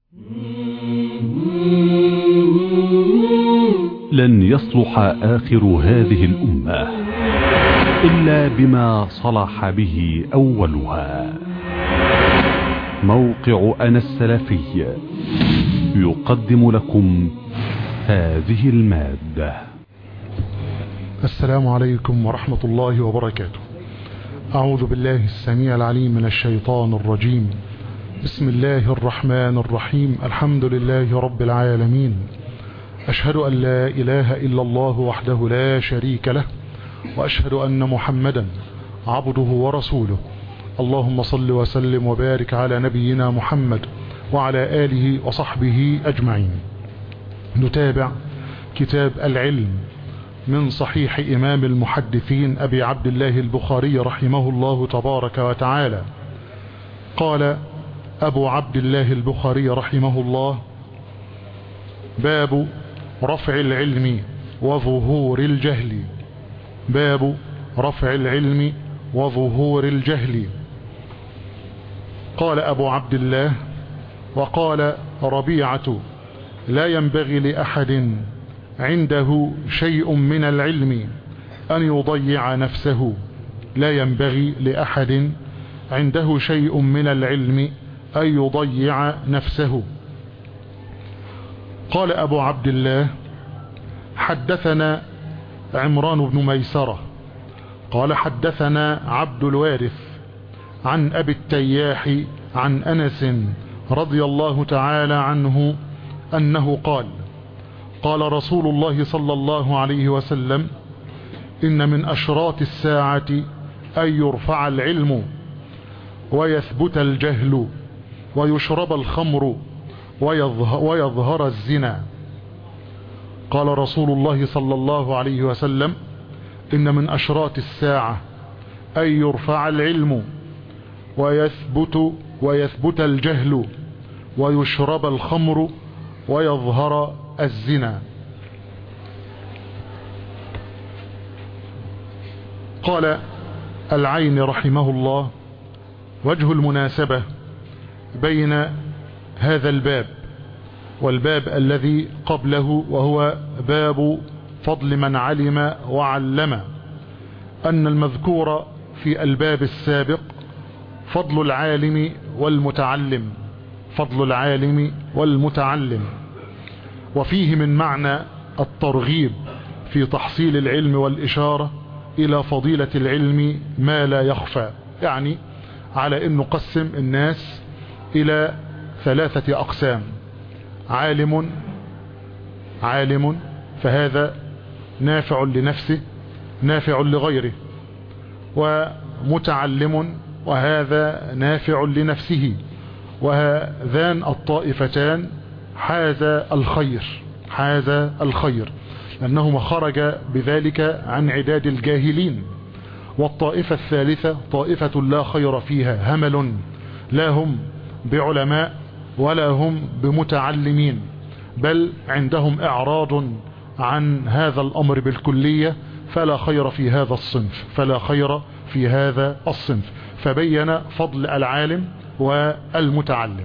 لن يصلح آخر هذه الأمة إلا بما صلح به أولها موقع أنا السلفي يقدم لكم هذه المادة السلام عليكم ورحمة الله وبركاته أعوذ بالله السميع العليم من الشيطان الرجيم بسم الله الرحمن الرحيم الحمد لله رب العالمين أشهد أن لا إله إلا الله وحده لا شريك له وأشهد أن محمدا عبده ورسوله اللهم صل وسلم وبارك على نبينا محمد وعلى آله وصحبه أجمعين نتابع كتاب العلم من صحيح إمام المحدثين أبي عبد الله البخاري رحمه الله تبارك وتعالى قال أبو عبد الله البخاري رحمه الله باب رفع العلم وظهور الجهل باب رفع العلم وظهور الجهل قال أبو عبد الله وقال ربيعة لا ينبغي لأحد عنده شيء من العلم أن يضيع نفسه لا ينبغي لأحد عنده شيء من العلم أن يضيع نفسه قال أبو عبد الله حدثنا عمران بن ميسرة قال حدثنا عبد الوارث عن أبي التياح عن أنس رضي الله تعالى عنه أنه قال قال رسول الله صلى الله عليه وسلم إن من أشراط الساعة أن يرفع العلم ويثبت الجهل ويشرب الخمر ويظهر الزنا قال رسول الله صلى الله عليه وسلم إن من أشراط الساعة أن يرفع العلم ويثبت ويثبت الجهل ويشرب الخمر ويظهر الزنا قال العين رحمه الله وجه المناسبة بين هذا الباب والباب الذي قبله وهو باب فضل من علم وعلم أن المذكور في الباب السابق فضل العالم والمتعلم فضل العالم والمتعلم وفيه من معنى الترغيب في تحصيل العلم والإشارة إلى فضيلة العلم ما لا يخفى يعني على أن نقسم الناس إلى ثلاثة أقسام عالم عالم فهذا نافع لنفسه نافع لغيره ومتعلم وهذا نافع لنفسه وهذان الطائفتان حاز الخير حاز الخير لأنهما خرج بذلك عن عداد الجاهلين والطائفة الثالثة طائفة لا خير فيها همل لا هم بعلماء ولا هم بمتعلمين بل عندهم اعراض عن هذا الامر بالكلية فلا خير في هذا الصنف فلا خير في هذا الصنف فبين فضل العالم والمتعلم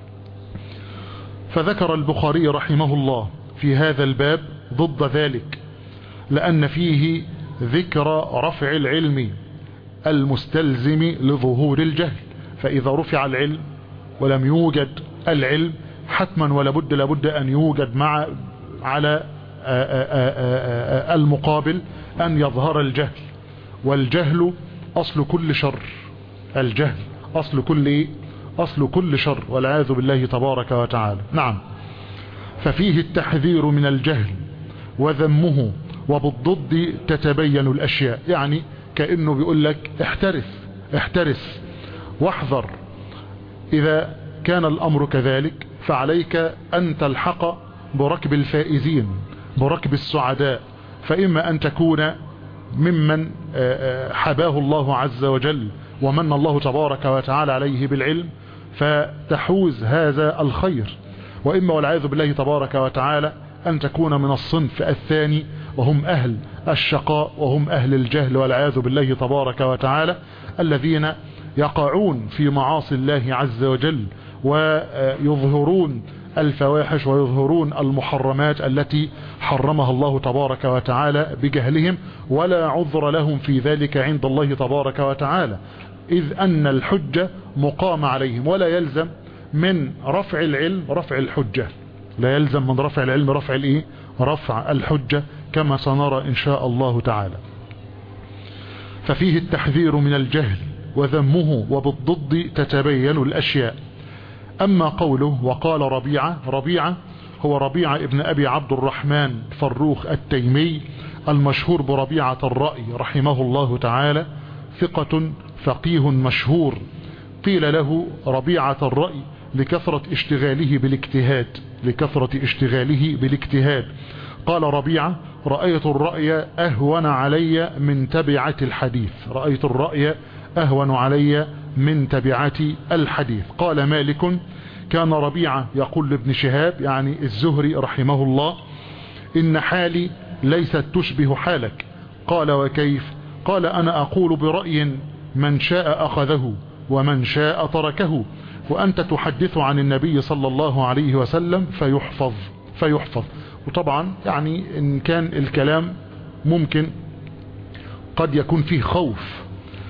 فذكر البخاري رحمه الله في هذا الباب ضد ذلك لأن فيه ذكر رفع العلم المستلزم لظهور الجهل فإذا رفع العلم ولم يوجد العلم حتما ولا بد لابد أن يوجد مع على المقابل أن يظهر الجهل والجهل أصل كل شر الجهل أصل كل إيه؟ أصل كل شر والعياذ بالله تبارك وتعالى نعم ففيه التحذير من الجهل وذمه وبالضد تتبين الأشياء يعني كأنه بيقول لك احترس احترس واحذر إذا كان الأمر كذلك فعليك أن تلحق بركب الفائزين بركب السعداء فإما أن تكون ممن حباه الله عز وجل ومن الله تبارك وتعالى عليه بالعلم فتحوز هذا الخير وإما والعياذ بالله تبارك وتعالى أن تكون من الصنف الثاني وهم أهل الشقاء وهم أهل الجهل والعياذ بالله تبارك وتعالى الذين يقعون في معاصي الله عز وجل ويظهرون الفواحش ويظهرون المحرمات التي حرمها الله تبارك وتعالى بجهلهم ولا عذر لهم في ذلك عند الله تبارك وتعالى إذ أن الحجة مقام عليهم ولا يلزم من رفع العلم رفع الحجة لا يلزم من رفع العلم رفع الايه رفع الحجة كما سنرى إن شاء الله تعالى ففيه التحذير من الجهل وذمه وبالضد تتبين الأشياء أما قوله وقال ربيعة ربيعة هو ربيعة ابن أبي عبد الرحمن فروخ التيمي المشهور بربيعة الرأي رحمه الله تعالى ثقة فقيه مشهور قيل له ربيعة الرأي لكثرة اشتغاله بالاجتهاد لكثرة اشتغاله بالاجتهاد قال ربيعة رأيت الرأي أهون علي من تبعة الحديث رأيت الرأي أهون علي من تبعة الحديث قال مالك كان ربيعة يقول لابن شهاب يعني الزهري رحمه الله إن حالي ليست تشبه حالك قال وكيف قال أنا أقول برأي من شاء أخذه ومن شاء تركه وأنت تحدث عن النبي صلى الله عليه وسلم فيحفظ فيحفظ وطبعا يعني إن كان الكلام ممكن قد يكون فيه خوف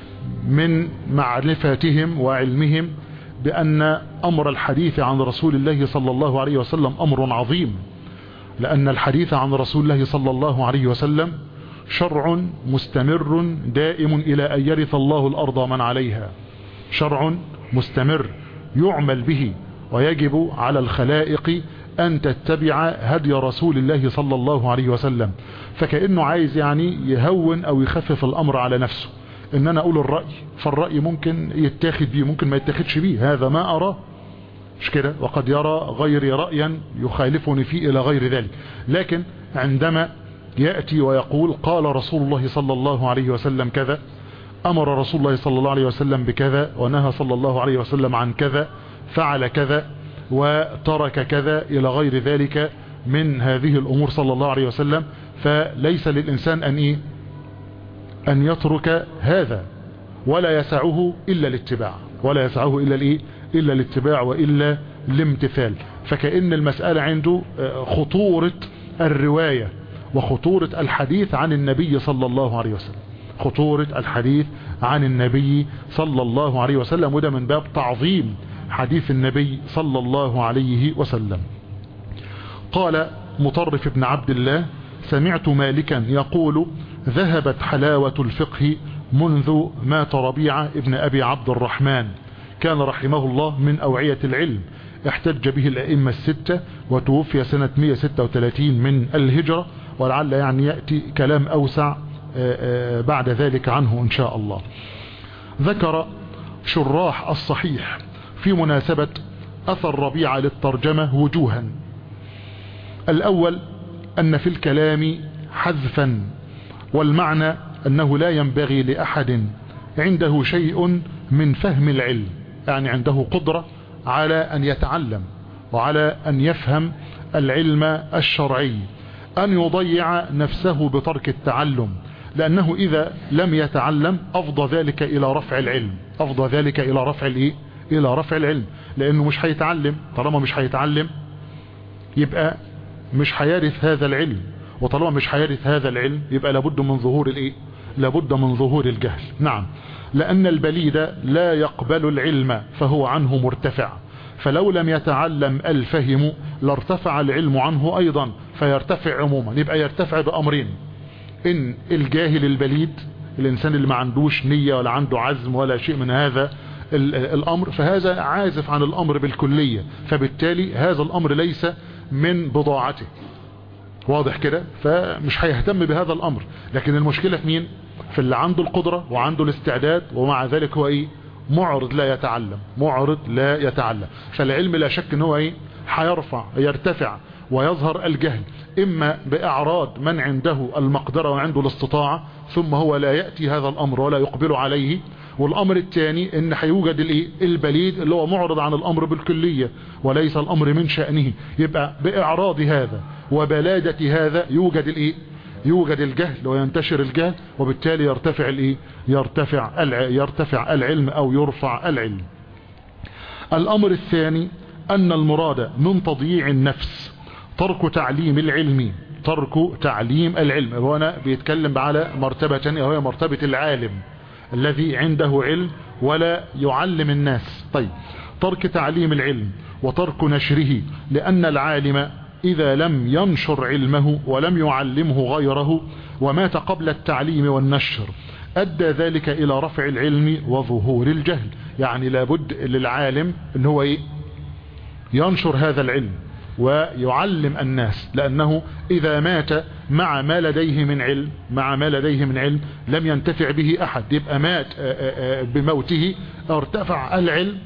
من معرفتهم وعلمهم بأن أمر الحديث عن رسول الله صلى الله عليه وسلم أمر عظيم لأن الحديث عن رسول الله صلى الله عليه وسلم شرع مستمر دائم إلى أن يرث الله الأرض من عليها شرع مستمر يعمل به ويجب على الخلائق أن تتبع هدي رسول الله صلى الله عليه وسلم فكأنه عايز يعني يهون أو يخفف الأمر على نفسه ان انا اقول الرأي فالرأي ممكن يتاخد بيه ممكن ما يتاخدش بيه هذا ما اراه مش كده وقد يرى غيري رأيا يخالفني فيه الى غير ذلك لكن عندما يأتي ويقول قال رسول الله صلى الله عليه وسلم كذا امر رسول الله صلى الله عليه وسلم بكذا ونهى صلى الله عليه وسلم عن كذا فعل كذا وترك كذا الى غير ذلك من هذه الامور صلى الله عليه وسلم فليس للانسان ان ايه أن يترك هذا ولا يسعه إلا الاتباع ولا يسعه إلا الإيه إلا الاتباع وإلا الامتثال فكأن المسألة عنده خطورة الرواية وخطورة الحديث عن النبي صلى الله عليه وسلم خطورة الحديث عن النبي صلى الله عليه وسلم وده من باب تعظيم حديث النبي صلى الله عليه وسلم قال مطرف بن عبد الله سمعت مالكا يقول ذهبت حلاوة الفقه منذ مات ربيعة ابن أبي عبد الرحمن كان رحمه الله من أوعية العلم احتج به الأئمة الستة وتوفي سنة 136 من الهجرة ولعل يعني يأتي كلام أوسع بعد ذلك عنه إن شاء الله ذكر شراح الصحيح في مناسبة أثر ربيعة للترجمة وجوها الأول أن في الكلام حذفا والمعنى أنه لا ينبغي لأحد عنده شيء من فهم العلم يعني عنده قدرة على أن يتعلم وعلى أن يفهم العلم الشرعي أن يضيع نفسه بترك التعلم لأنه إذا لم يتعلم أفضى ذلك إلى رفع العلم أفضى ذلك إلى رفع الإيه؟ إلى رفع العلم لأنه مش هيتعلم طالما مش هيتعلم يبقى مش هيرث هذا العلم وطالما مش هيرث هذا العلم يبقى لابد من ظهور الايه لابد من ظهور الجهل نعم لأن البليد لا يقبل العلم فهو عنه مرتفع فلو لم يتعلم الفهم لارتفع العلم عنه أيضا فيرتفع عموما يبقى يرتفع بأمرين إن الجاهل البليد الإنسان اللي ما عندوش نية ولا عنده عزم ولا شيء من هذا الأمر فهذا عازف عن الأمر بالكلية فبالتالي هذا الأمر ليس من بضاعته واضح كده فمش هيهتم بهذا الامر لكن المشكلة في مين في اللي عنده القدرة وعنده الاستعداد ومع ذلك هو ايه معرض لا يتعلم معرض لا يتعلم فالعلم لا شك ان هو ايه هيرفع يرتفع ويظهر الجهل اما باعراض من عنده المقدرة وعنده الاستطاعة ثم هو لا يأتي هذا الامر ولا يقبل عليه والامر الثاني ان هيوجد الايه البليد اللي هو معرض عن الامر بالكلية وليس الامر من شأنه يبقى باعراض هذا وبلادة هذا يوجد الايه يوجد الجهل وينتشر الجهل وبالتالي يرتفع الايه يرتفع الع... يرتفع العلم او يرفع العلم الأمر الثاني أن المراد من تضييع النفس ترك تعليم العلم ترك تعليم العلم هنا بيتكلم على مرتبة وهي مرتبة العالم الذي عنده علم ولا يعلم الناس طيب ترك تعليم العلم وترك نشره لأن العالم إذا لم ينشر علمه ولم يعلمه غيره ومات قبل التعليم والنشر أدى ذلك إلى رفع العلم وظهور الجهل يعني لابد للعالم ان هو إيه ينشر هذا العلم ويعلم الناس لأنه إذا مات مع ما لديه من علم مع ما لديه من علم لم ينتفع به أحد يبقى مات بموته ارتفع العلم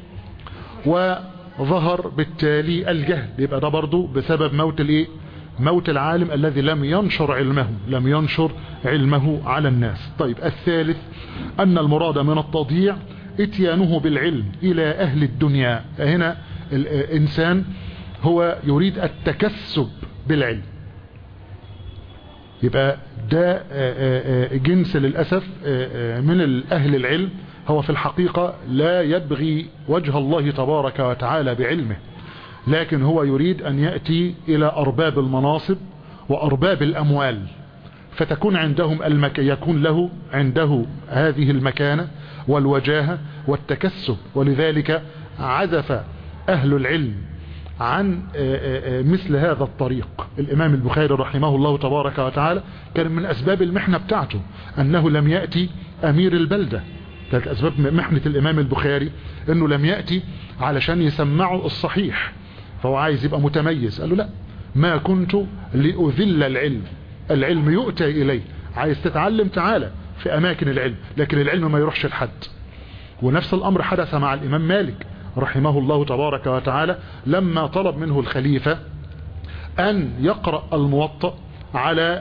وظهر بالتالي الجهل يبقى ده برضو بسبب موت الايه موت العالم الذي لم ينشر علمه لم ينشر علمه على الناس طيب الثالث أن المراد من التضييع اتيانه بالعلم إلى أهل الدنيا هنا الإنسان هو يريد التكسب بالعلم يبقى ده جنس للأسف من أهل العلم هو في الحقيقة لا يبغي وجه الله تبارك وتعالى بعلمه لكن هو يريد أن يأتي إلى أرباب المناصب وأرباب الأموال فتكون عندهم المك... يكون له عنده هذه المكانة والوجاهة والتكسب ولذلك عزف أهل العلم عن مثل هذا الطريق الإمام البخاري رحمه الله تبارك وتعالى كان من أسباب المحنة بتاعته أنه لم يأتي أمير البلدة كانت أسباب محنة الإمام البخاري أنه لم يأتي علشان يسمعوا الصحيح فهو عايز يبقى متميز قال له لا ما كنت لأذل العلم العلم يؤتى إليه عايز تتعلم تعالى في أماكن العلم لكن العلم ما يروحش لحد ونفس الأمر حدث مع الإمام مالك رحمه الله تبارك وتعالى لما طلب منه الخليفة أن يقرأ الموطأ على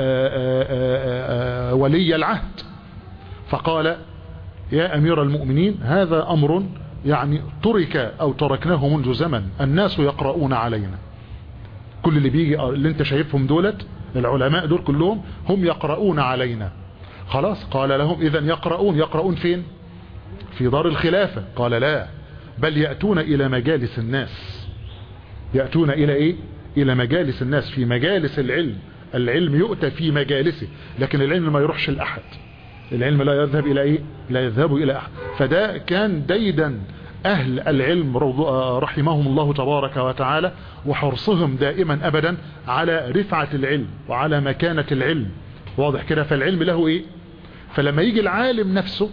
ولي العهد فقال يا أمير المؤمنين هذا أمر يعني ترك أو تركناه منذ زمن الناس يقرؤون علينا كل اللي بيجي اللي انت شايفهم دولت العلماء دول كلهم هم يقرؤون علينا خلاص قال لهم إذا يقرؤون يقرؤون فين في دار الخلافة قال لا بل يأتون إلى مجالس الناس يأتون إلى إيه إلى مجالس الناس في مجالس العلم العلم يؤتى في مجالسه لكن العلم ما يروحش لأحد العلم لا يذهب إلى إيه لا يذهب إلى أحد فده كان ديدا أهل العلم رحمهم الله تبارك وتعالى وحرصهم دائما أبدا على رفعة العلم وعلى مكانة العلم واضح كده فالعلم له إيه فلما يجي العالم نفسه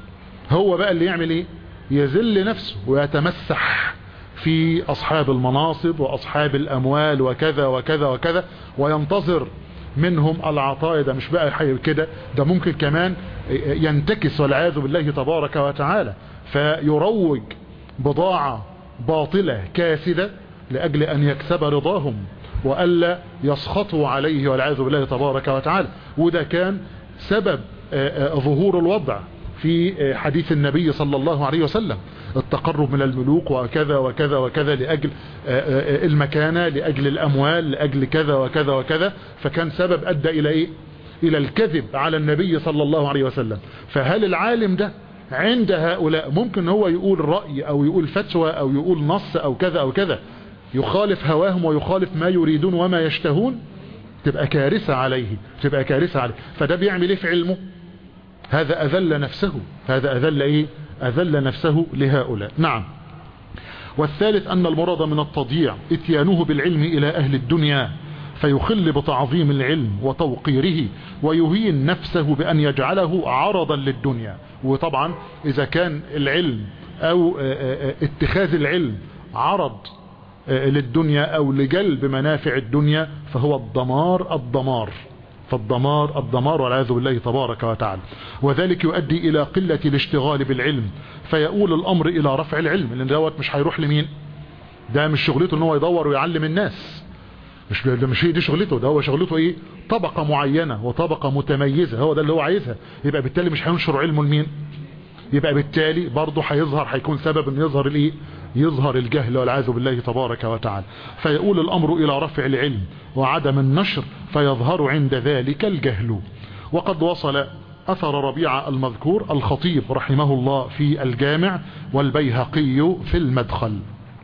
هو بقى اللي يعمل إيه يذل نفسه ويتمسح في أصحاب المناصب وأصحاب الأموال وكذا وكذا وكذا وينتظر منهم العطاء ده مش بقى حي كده ده ممكن كمان ينتكس والعياذ بالله تبارك وتعالى فيروج بضاعة باطلة كاسدة لأجل أن يكسب رضاهم وألا يسخطوا عليه والعياذ بالله تبارك وتعالى وده كان سبب ظهور الوضع في حديث النبي صلى الله عليه وسلم التقرب من الملوك وكذا وكذا وكذا لأجل المكانة لأجل الأموال لأجل كذا وكذا وكذا فكان سبب أدى إلى إيه إلى الكذب على النبي صلى الله عليه وسلم فهل العالم ده عند هؤلاء ممكن هو يقول رأي أو يقول فتوى أو يقول نص أو كذا أو كذا يخالف هواهم ويخالف ما يريدون وما يشتهون تبقى كارثة عليه تبقى كارثة عليه فده بيعمل ايه في علمه هذا أذل نفسه هذا أذل ايه أذل نفسه لهؤلاء نعم والثالث أن المراد من التضييع اتيانه بالعلم إلى أهل الدنيا فيخل بتعظيم العلم وتوقيره ويهين نفسه بأن يجعله عرضا للدنيا وطبعا إذا كان العلم أو اتخاذ العلم عرض للدنيا أو لجلب منافع الدنيا فهو الدمار الدمار فالدمار الدمار والعياذ بالله تبارك وتعالى وذلك يؤدي إلى قلة الاشتغال بالعلم فيؤول الأمر إلى رفع العلم لأن دوت مش هيروح لمين ده مش شغلته ان هو يدور ويعلم الناس مش ده مش هي دي شغلته ده هو شغلته ايه طبقة معينة وطبقة متميزة هو ده اللي هو عايزها يبقى بالتالي مش هينشر علمه لمين يبقى بالتالي برضه هيظهر هيكون سبب ان يظهر الايه يظهر الجهل والعياذ بالله تبارك وتعالى فيقول الامر الى رفع العلم وعدم النشر فيظهر عند ذلك الجهل وقد وصل أثر ربيع المذكور الخطيب رحمه الله في الجامع والبيهقي في المدخل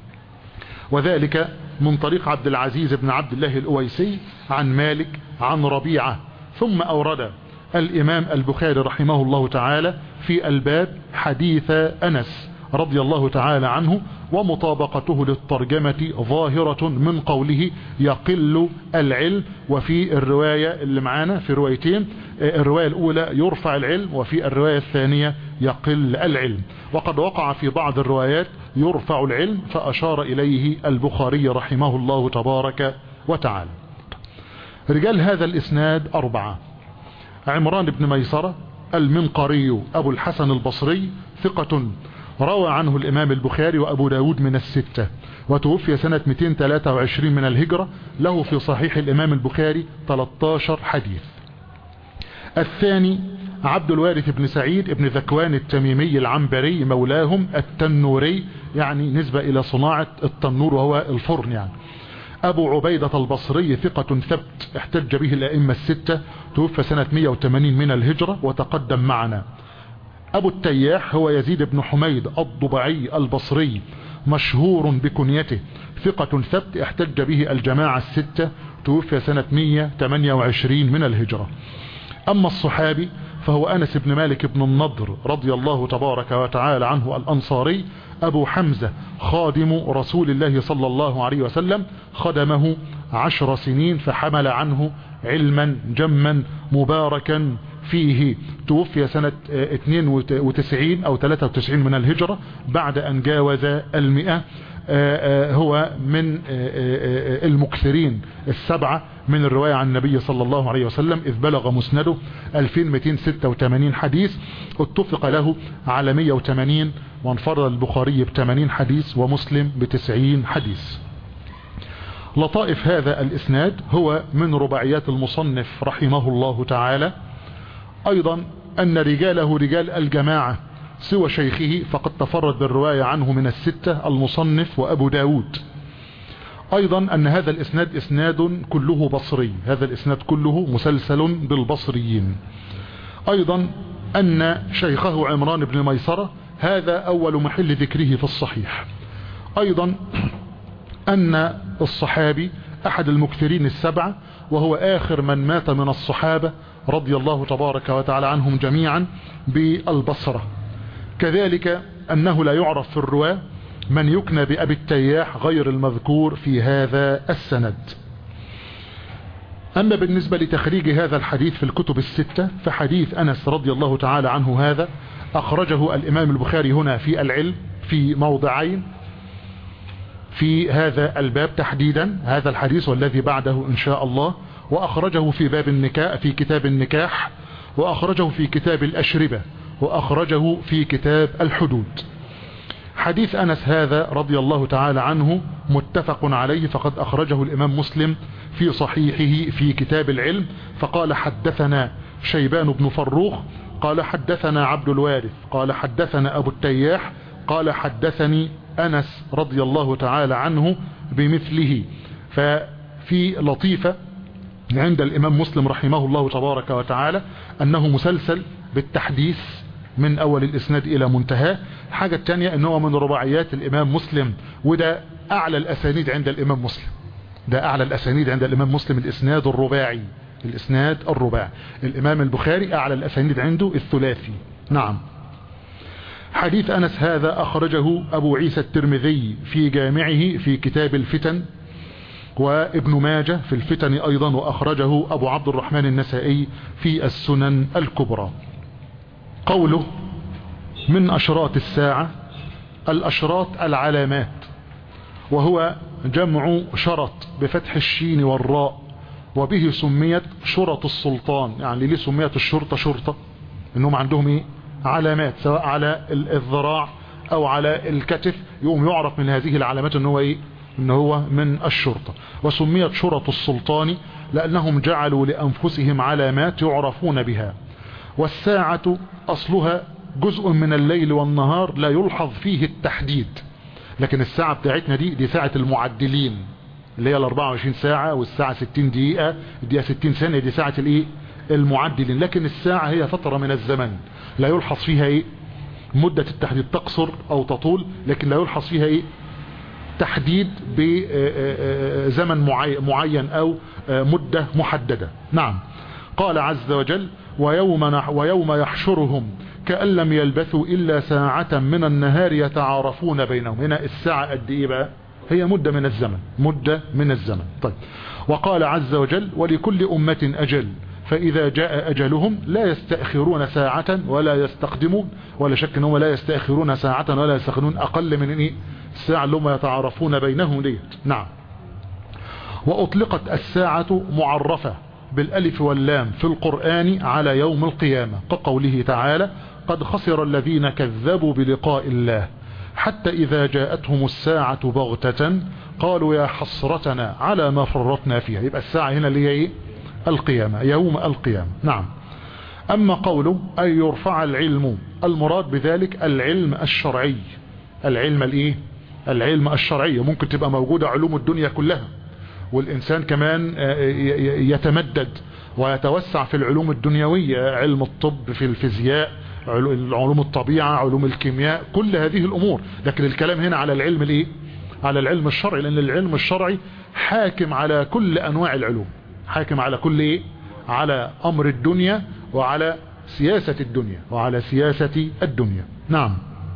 وذلك من طريق عبد العزيز بن عبد الله الأويسي عن مالك عن ربيعة ثم أورد الإمام البخاري رحمه الله تعالى في الباب حديث أنس رضي الله تعالى عنه ومطابقته للترجمة ظاهرة من قوله يقل العلم وفي الرواية اللي معانا في روايتين الرواية الأولى يرفع العلم وفي الرواية الثانية يقل العلم وقد وقع في بعض الروايات يرفع العلم فأشار إليه البخاري رحمه الله تبارك وتعالى رجال هذا الإسناد أربعة عمران بن ميسرة المنقري أبو الحسن البصري ثقة روى عنه الإمام البخاري وأبو داود من الستة وتوفي سنة 223 من الهجرة له في صحيح الإمام البخاري 13 حديث الثاني عبد الوارث بن سعيد بن ذكوان التميمي العنبري مولاهم التنوري يعني نسبة إلى صناعة التنور وهو الفرن يعني أبو عبيدة البصري ثقة ثبت احتج به الأئمة الستة توفى سنة 180 من الهجرة وتقدم معنا أبو التياح هو يزيد بن حميد الضبعي البصري مشهور بكنيته ثقة ثبت احتج به الجماعة الستة توفي سنة 128 من الهجرة أما الصحابي فهو أنس بن مالك بن النضر رضي الله تبارك وتعالى عنه الأنصاري أبو حمزة خادم رسول الله صلى الله عليه وسلم خدمه عشر سنين فحمل عنه علما جما مباركا فيه توفي سنة 92 أو 93 من الهجرة بعد أن جاوز المئة هو من المكثرين السبعة من الرواية عن النبي صلى الله عليه وسلم إذ بلغ مسنده 2286 حديث اتفق له على 180 وانفرد البخاري ب 80 حديث ومسلم ب 90 حديث لطائف هذا الإسناد هو من رباعيات المصنف رحمه الله تعالى أيضا أن رجاله رجال الجماعة سوى شيخه فقد تفرد بالرواية عنه من الستة المصنف وأبو داود أيضا أن هذا الإسناد إسناد كله بصري هذا الإسناد كله مسلسل بالبصريين أيضا أن شيخه عمران بن ميسرة هذا أول محل ذكره في الصحيح أيضا أن الصحابي أحد المكثرين السبعة وهو آخر من مات من الصحابة رضي الله تبارك وتعالى عنهم جميعا بالبصرة كذلك أنه لا يعرف في الرواة من يكنى بأبي التياح غير المذكور في هذا السند أما بالنسبة لتخريج هذا الحديث في الكتب الستة فحديث أنس رضي الله تعالى عنه هذا أخرجه الإمام البخاري هنا في العلم في موضعين في هذا الباب تحديدا هذا الحديث والذي بعده إن شاء الله وأخرجه في باب النكاح في كتاب النكاح وأخرجه في كتاب الأشربة وأخرجه في كتاب الحدود حديث أنس هذا رضي الله تعالى عنه متفق عليه فقد أخرجه الإمام مسلم في صحيحه في كتاب العلم فقال حدثنا شيبان بن فروخ قال حدثنا عبد الوارث قال حدثنا أبو التياح قال حدثني أنس رضي الله تعالى عنه بمثله ففي لطيفة عند الإمام مسلم رحمه الله تبارك وتعالى أنه مسلسل بالتحديث من أول الإسناد إلى منتهى الحاجة الثانية أنه من رباعيات الإمام مسلم وده أعلى الأسانيد عند الإمام مسلم ده أعلى الأسانيد عند الإمام مسلم الإسناد الرباعي الإسناد الرباعي الإمام البخاري أعلى الأسانيد عنده الثلاثي نعم حديث أنس هذا أخرجه أبو عيسى الترمذي في جامعه في كتاب الفتن وابن ماجه في الفتن أيضا وأخرجه أبو عبد الرحمن النسائي في السنن الكبرى قوله من أشراط الساعة الأشراط العلامات وهو جمع شرط بفتح الشين والراء وبه سميت شرط السلطان يعني ليه سميت الشرطة شرطة انهم عندهم ايه علامات سواء على الذراع او على الكتف يقوم يعرف من هذه العلامات ان هو ايه ان هو من الشرطة وسميت شرط السلطان لانهم جعلوا لانفسهم علامات يعرفون بها والساعة اصلها جزء من الليل والنهار لا يلحظ فيه التحديد لكن الساعة بتاعتنا دي دي ساعة المعدلين اللي هي ال 24 ساعة والساعة 60 دقيقة دي 60 ثانية دي ساعة الايه المعدلين لكن الساعة هي فترة من الزمن لا يلحظ فيها ايه مدة التحديد تقصر او تطول لكن لا يلحظ فيها ايه تحديد بزمن معين او مدة محددة نعم قال عز وجل ويوم, ويوم يحشرهم كأن لم يلبثوا إلا ساعة من النهار يتعارفون بينهم هنا الساعة قد إيه بقى هي مدة من الزمن مدة من الزمن طيب وقال عز وجل ولكل أمة أجل فإذا جاء أجلهم لا يستأخرون ساعة ولا يستقدمون ولا شك أنهم لا يستأخرون ساعة ولا يستقدمون أقل من إيه الساعة اللي هم يتعارفون بينهم ديت نعم وأطلقت الساعة معرفة بالألف واللام في القرآن على يوم القيامة كقوله تعالى قد خسر الذين كذبوا بلقاء الله حتى إذا جاءتهم الساعة بغتة قالوا يا حسرتنا على ما فرطنا فيها يبقى الساعة هنا اللي هي ايه القيامة يوم القيامة نعم أما قوله أن يرفع العلم المراد بذلك العلم الشرعي العلم الايه العلم الشرعي ممكن تبقى موجودة علوم الدنيا كلها والإنسان كمان يتمدد ويتوسع في العلوم الدنيوية علم الطب في الفيزياء علوم الطبيعة علوم الكيمياء كل هذه الأمور لكن الكلام هنا على العلم الايه على العلم الشرعي لأن العلم الشرعي حاكم على كل أنواع العلوم حاكم على كل ايه على أمر الدنيا وعلى سياسة الدنيا وعلى سياسة الدنيا نعم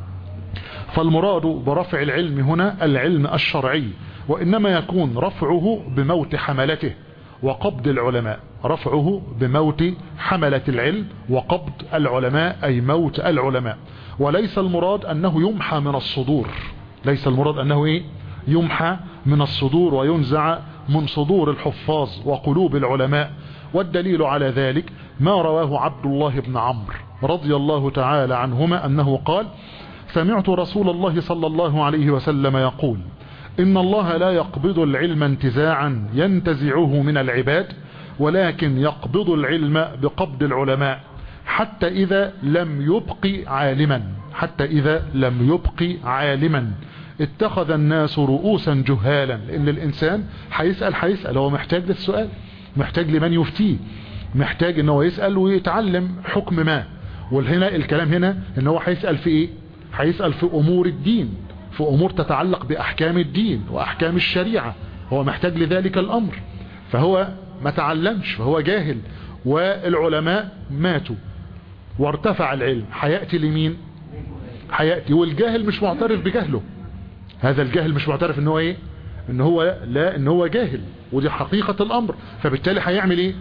فالمراد برفع العلم هنا العلم الشرعي وإنما يكون رفعه بموت حملته وقبض العلماء رفعه بموت حملة العلم وقبض العلماء أي موت العلماء وليس المراد أنه يمحى من الصدور ليس المراد أنه إيه يمحى من الصدور وينزع من صدور الحفاظ وقلوب العلماء والدليل على ذلك ما رواه عبد الله بن عمرو رضي الله تعالى عنهما أنه قال سمعت رسول الله صلى الله عليه وسلم يقول إن الله لا يقبض العلم انتزاعا ينتزعه من العباد ولكن يقبض العلم بقبض العلماء حتى إذا لم يبق عالما حتى إذا لم يبق عالما اتخذ الناس رؤوسا جهالا لأن الإنسان هيسأل هيسأل هو محتاج للسؤال محتاج لمن يفتيه محتاج ان هو يسأل ويتعلم حكم ما والهنا الكلام هنا ان هو هيسأل في ايه هيسأل في امور الدين في امور تتعلق باحكام الدين واحكام الشريعة هو محتاج لذلك الامر فهو ما تعلمش فهو جاهل والعلماء ماتوا وارتفع العلم هيأتي لمين هيأتي والجاهل مش معترف بجهله هذا الجاهل مش معترف ان هو ايه ان هو لا ان هو جاهل ودي حقيقة الامر فبالتالي هيعمل ايه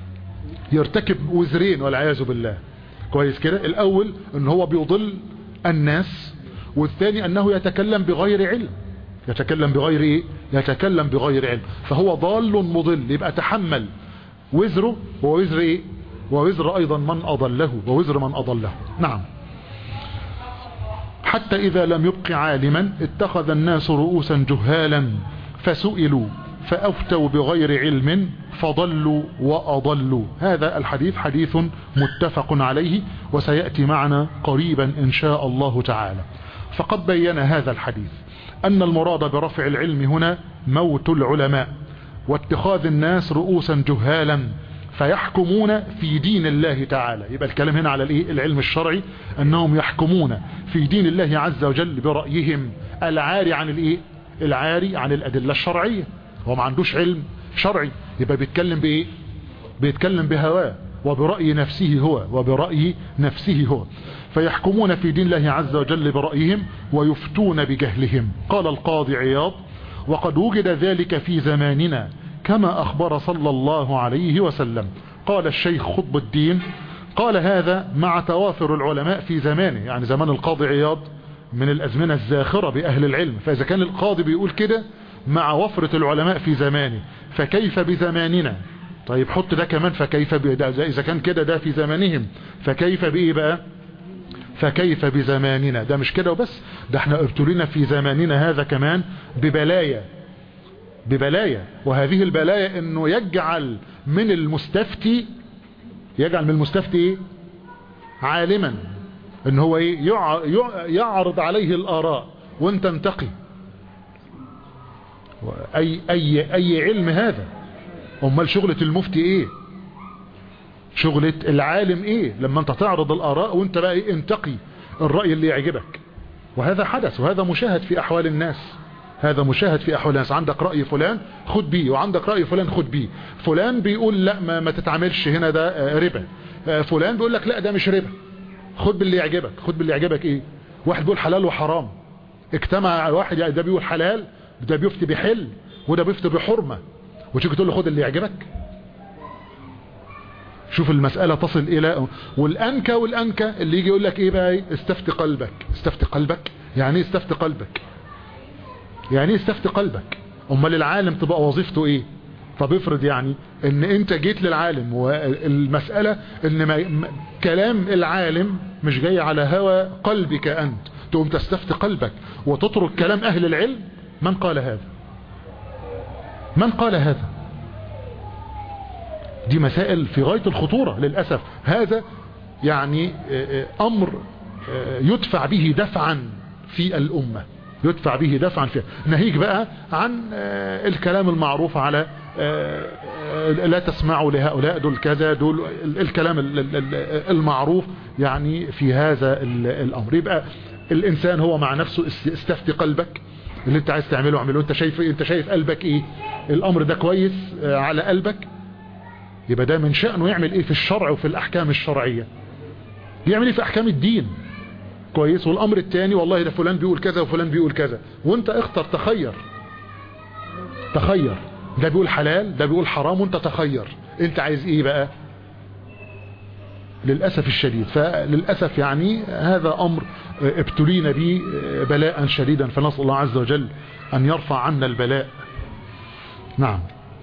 يرتكب وزرين والعياذ بالله كويس كده الاول ان هو بيضل الناس والثاني انه يتكلم بغير علم يتكلم بغير ايه يتكلم بغير علم فهو ضال مضل يبقى تحمل وزره ووزر ايه ووزر ايضا من اضله ووزر من اضله نعم حتى اذا لم يبق عالما اتخذ الناس رؤوسا جهالا فسئلوا فافتوا بغير علم فضلوا واضلوا هذا الحديث حديث متفق عليه وسيأتي معنا قريبا ان شاء الله تعالى فقد بين هذا الحديث أن المراد برفع العلم هنا موت العلماء واتخاذ الناس رؤوسا جهالا فيحكمون في دين الله تعالى يبقى الكلام هنا على الايه العلم الشرعي انهم يحكمون في دين الله عز وجل برأيهم العاري عن الايه العاري عن الادلة الشرعية هو ما عندوش علم شرعي يبقى بيتكلم بايه بيتكلم بهواه وبرأي نفسه هو وبرأي نفسه هو فيحكمون في دين الله عز وجل برأيهم ويفتون بجهلهم قال القاضي عياض وقد وجد ذلك في زماننا كما أخبر صلى الله عليه وسلم قال الشيخ خطب الدين قال هذا مع توافر العلماء في زمانه يعني زمان القاضي عياض من الأزمنة الزاخرة بأهل العلم فإذا كان القاضي بيقول كده مع وفرة العلماء في زمانه فكيف بزماننا طيب حط ده كمان فكيف ده إذا كان كده ده في زمانهم فكيف بإيه بقى فكيف بزماننا ده مش كده وبس ده احنا ابتلينا في زماننا هذا كمان ببلايا ببلايا وهذه البلايا انه يجعل من المستفتي يجعل من المستفتي ايه عالما ان هو ايه يعرض عليه الاراء وانت انتقي اي اي اي علم هذا امال شغلة المفتي ايه شغلة العالم ايه لما انت تعرض الاراء وانت بقى ايه انتقي الرأي اللي يعجبك وهذا حدث وهذا مشاهد في احوال الناس هذا مشاهد في احوال الناس عندك رأي فلان خد بيه وعندك رأي فلان خد بيه فلان بيقول لا ما, ما تتعاملش هنا ده ربا فلان بيقول لك لا ده مش ربا خد باللي يعجبك خد باللي يعجبك ايه واحد بيقول حلال وحرام اجتمع واحد ده بيقول حلال ده بيفتي بحل وده بيفتي بحرمة وتيجي تقول له خد اللي يعجبك شوف المسألة تصل الى والانكى والانكى اللي يجي يقول لك ايه بقى استفت قلبك استفت قلبك يعني ايه استفت قلبك يعني ايه استفت قلبك امال العالم تبقى وظيفته ايه طب افرض يعني ان انت جيت للعالم والمسألة ان ما كلام العالم مش جاي على هوى قلبك انت تقوم تستفت قلبك وتترك كلام اهل العلم من قال هذا من قال هذا دي مسائل في غاية الخطورة للأسف هذا يعني امر يدفع به دفعا في الامة يدفع به دفعا فيها ناهيك بقى عن الكلام المعروف على لا تسمعوا لهؤلاء دول كذا دول الكلام المعروف يعني في هذا الامر يبقى الانسان هو مع نفسه استفتي قلبك اللي انت عايز تعمله اعمله انت شايف انت شايف قلبك ايه الامر ده كويس على قلبك يبقى ده من شأنه يعمل ايه في الشرع وفي الاحكام الشرعية يعمل ايه في احكام الدين كويس والامر الثاني والله ده فلان بيقول كذا وفلان بيقول كذا وانت اختر تخير تخير ده بيقول حلال ده بيقول حرام وانت تخير انت عايز ايه بقى للأسف الشديد فللأسف يعني هذا أمر ابتلينا به بلاء شديدا فنسأل الله عز وجل أن يرفع عنا البلاء نعم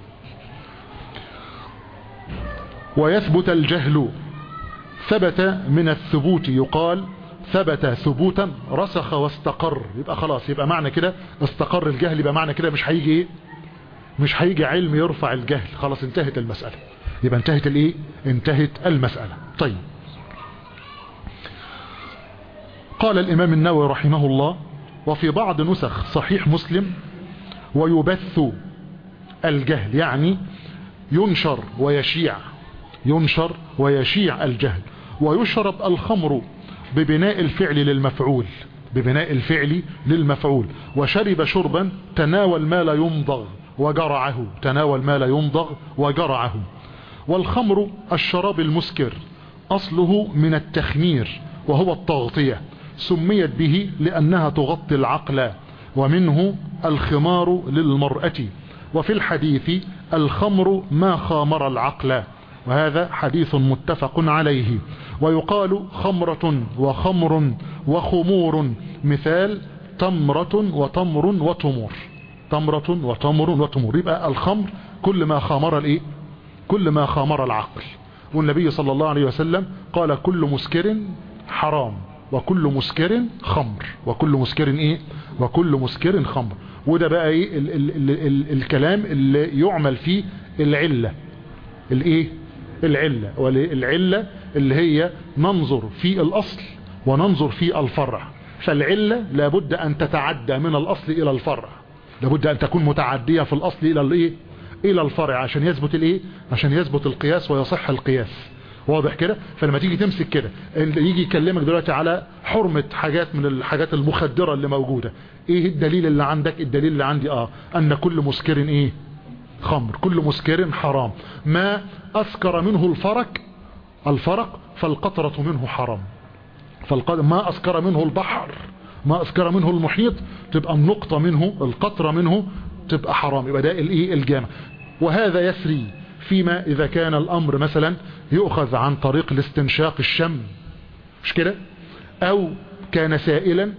ويثبت الجهل ثبت من الثبوت يقال ثبت ثبوتا رسخ واستقر يبقى خلاص يبقى معنى كده استقر الجهل يبقى معنى كده مش هيجي ايه مش هيجي علم يرفع الجهل خلاص انتهت المسألة يبقى انتهت الايه انتهت المسألة طيب قال الامام النووي رحمه الله وفي بعض نسخ صحيح مسلم ويبث الجهل يعني ينشر ويشيع ينشر ويشيع الجهل ويشرب الخمر ببناء الفعل للمفعول ببناء الفعل للمفعول وشرب شربا تناول ما لا يمضغ وجرعه تناول ما لا يمضغ وجرعه والخمر الشراب المسكر أصله من التخمير وهو التغطية سميت به لأنها تغطي العقل ومنه الخمار للمرأة وفي الحديث الخمر ما خامر العقل وهذا حديث متفق عليه ويقال خمرة وخمر وخمور مثال تمرة وتمر وتمور تمرة وتمر وتمور يبقى الخمر كل ما خامر الايه كل ما خامر العقل والنبي صلى الله عليه وسلم قال كل مسكر حرام وكل مسكر خمر وكل مسكر ايه وكل مسكر خمر وده بقى ايه ال ال ال ال الكلام اللي يعمل فيه العلة الايه العلة والعلة اللي هي ننظر في الاصل وننظر في الفرع فالعلة لابد ان تتعدى من الاصل الى الفرع لابد ان تكون متعدية في الاصل الى الايه الى الفرع عشان يثبت الايه عشان يثبت القياس ويصح القياس واضح كده فلما تيجي تمسك كده يجي يكلمك دلوقتي على حرمة حاجات من الحاجات المخدرة اللي موجودة ايه الدليل اللي عندك الدليل اللي عندي اه ان كل مسكر ايه خمر كل مسكر حرام ما اسكر منه الفرق الفرق فالقطرة منه حرام فالقطرة ما اسكر منه البحر ما اسكر منه المحيط تبقى النقطة منه القطرة منه تبقى حرام يبقى ده الايه الجامع وهذا يسري فيما اذا كان الامر مثلا يؤخذ عن طريق الاستنشاق الشم مش كده او كان سائلا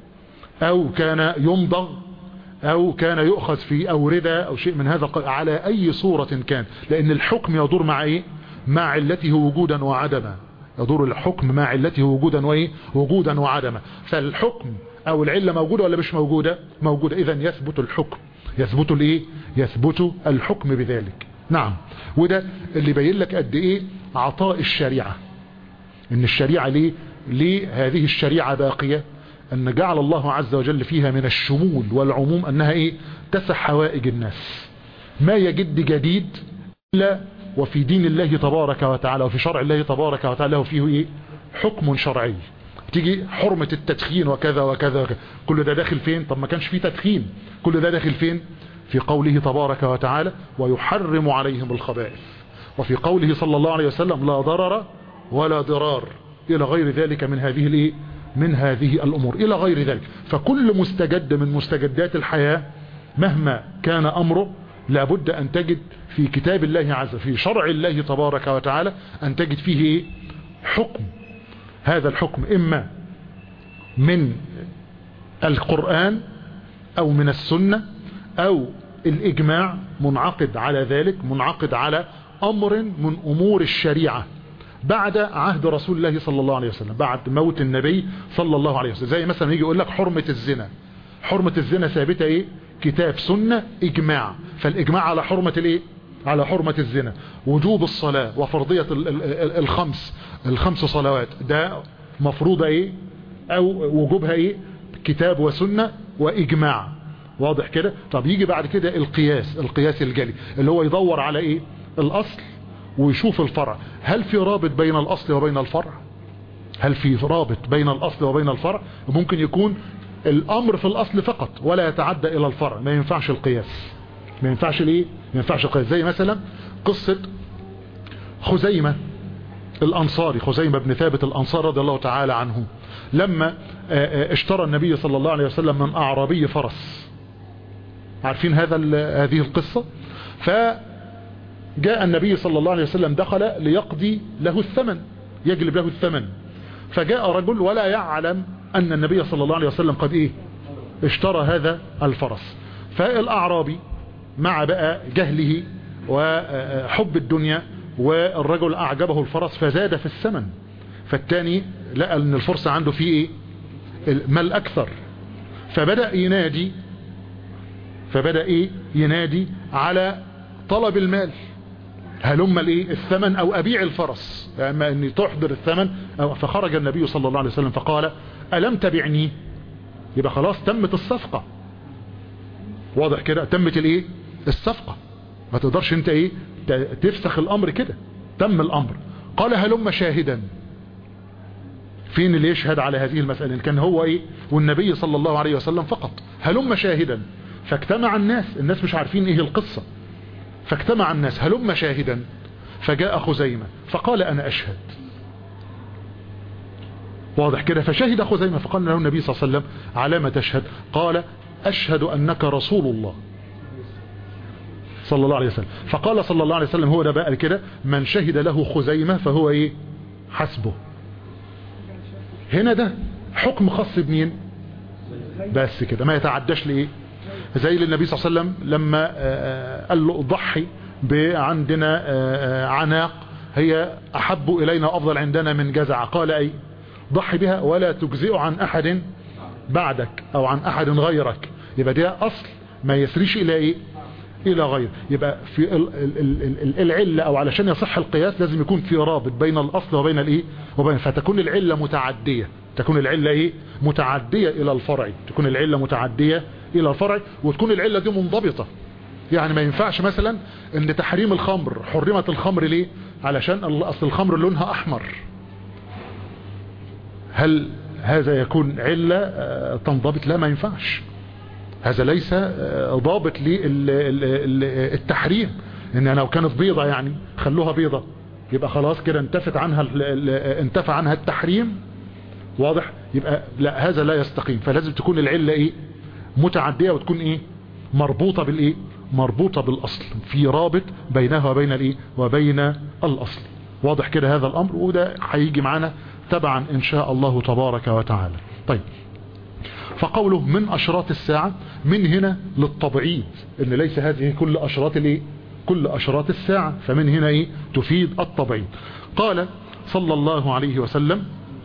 او كان يمضغ او كان يؤخذ في اوردة او شيء من هذا على اي صورة كان لان الحكم يدور مع ايه مع علته وجودا وعدما يدور الحكم مع علته وجودا وايه وجودا وعدما فالحكم او العلة موجودة ولا مش موجودة موجودة اذا يثبت الحكم يثبت الايه يثبت الحكم بذلك نعم وده اللي بين لك قد ايه عطاء الشريعة ان الشريعة ليه ليه هذه الشريعة باقية ان جعل الله عز وجل فيها من الشمول والعموم انها ايه تسع حوائج الناس ما يجد جديد الا وفي دين الله تبارك وتعالى وفي شرع الله تبارك وتعالى له فيه ايه حكم شرعي تيجي حرمة التدخين وكذا وكذا, وكذا. كل ده داخل فين طب ما كانش فيه تدخين كل ده داخل فين في قوله تبارك وتعالى ويحرم عليهم الخبائث وفي قوله صلى الله عليه وسلم لا ضرر ولا ضرار الى غير ذلك من هذه الايه من هذه الامور الى غير ذلك فكل مستجد من مستجدات الحياة مهما كان امره لابد ان تجد في كتاب الله عز في شرع الله تبارك وتعالى ان تجد فيه ايه حكم هذا الحكم اما من القرآن او من السنة او الاجماع منعقد على ذلك منعقد على امر من امور الشريعة بعد عهد رسول الله صلى الله عليه وسلم بعد موت النبي صلى الله عليه وسلم زي مثلا يجي يقول لك حرمة الزنا حرمة الزنا ثابتة ايه كتاب سنة اجماع فالاجماع على حرمة الايه على حرمة الزنا وجوب الصلاة وفرضية الخمس الخمس صلوات ده مفروضة ايه او وجوبها ايه كتاب وسنة واجماع واضح كده طب يجي بعد كده القياس القياس الجلي اللي هو يدور على ايه الاصل ويشوف الفرع هل في رابط بين الاصل وبين الفرع هل في رابط بين الاصل وبين الفرع ممكن يكون الامر في الاصل فقط ولا يتعدى الى الفرع ما ينفعش القياس ما ينفعش الايه ما ينفعش القياس زي مثلا قصة خزيمة الانصاري خزيمة بن ثابت الانصار رضي الله تعالى عنه لما اشترى النبي صلى الله عليه وسلم من اعرابي فرس عارفين هذا هذه القصة فجاء النبي صلى الله عليه وسلم دخل ليقضي له الثمن يجلب له الثمن فجاء رجل ولا يعلم ان النبي صلى الله عليه وسلم قد ايه اشترى هذا الفرس فالاعرابي مع بقى جهله وحب الدنيا والرجل اعجبه الفرس فزاد في الثمن فالتاني لقى ان الفرصة عنده فيه ايه المال اكثر فبدأ ينادي فبدأ ايه ينادي على طلب المال هلم الايه الثمن او ابيع الفرس اما اني تحضر الثمن فخرج النبي صلى الله عليه وسلم فقال الم تبعني يبقى خلاص تمت الصفقة واضح كده تمت الايه الصفقة ما تقدرش انت ايه تفسخ الامر كده تم الامر قال هلم شاهدا فين اللي يشهد على هذه المسألة كان هو ايه والنبي صلى الله عليه وسلم فقط هلم شاهدا فاجتمع الناس الناس مش عارفين ايه القصة فاجتمع الناس هلم شاهدا فجاء خزيمة فقال انا اشهد واضح كده فشهد خزيمة فقال له النبي صلى الله عليه وسلم على ما تشهد قال اشهد انك رسول الله صلى الله عليه وسلم فقال صلى الله عليه وسلم هو ده بقى كده من شهد له خزيمة فهو ايه حسبه هنا ده حكم خاص بمين بس كده ما يتعداش لايه زي النبي صلى الله عليه وسلم لما قال له ضحي عندنا عناق هي احب الينا افضل عندنا من جزع قال اي ضحي بها ولا تجزئ عن احد بعدك او عن احد غيرك يبقى ده اصل ما يسريش الى ايه الى غير يبقى في العلة او علشان يصح القياس لازم يكون في رابط بين الاصل وبين الايه وبين فتكون العلة متعدية تكون العلة ايه متعدية الى الفرع تكون العلة متعدية الى الفرع وتكون العلة دي منضبطة يعني ما ينفعش مثلا ان تحريم الخمر حرمت الخمر ليه علشان اصل الخمر لونها احمر هل هذا يكون علة تنضبط لا ما ينفعش هذا ليس ضابط للتحريم ان لو كانت بيضة يعني خلوها بيضة يبقى خلاص كده انتفت عنها انتفى عنها التحريم واضح يبقى لا هذا لا يستقيم فلازم تكون العلة ايه متعدية وتكون ايه مربوطة بالايه مربوطة بالاصل في رابط بينها وبين الايه وبين الاصل واضح كده هذا الامر وده هيجي معانا تبعا ان شاء الله تبارك وتعالى طيب فقوله من اشراط الساعة من هنا للتبعيد ان ليس هذه كل اشراط الايه كل اشراط الساعة فمن هنا ايه تفيد التبعيد قال صلى الله عليه وسلم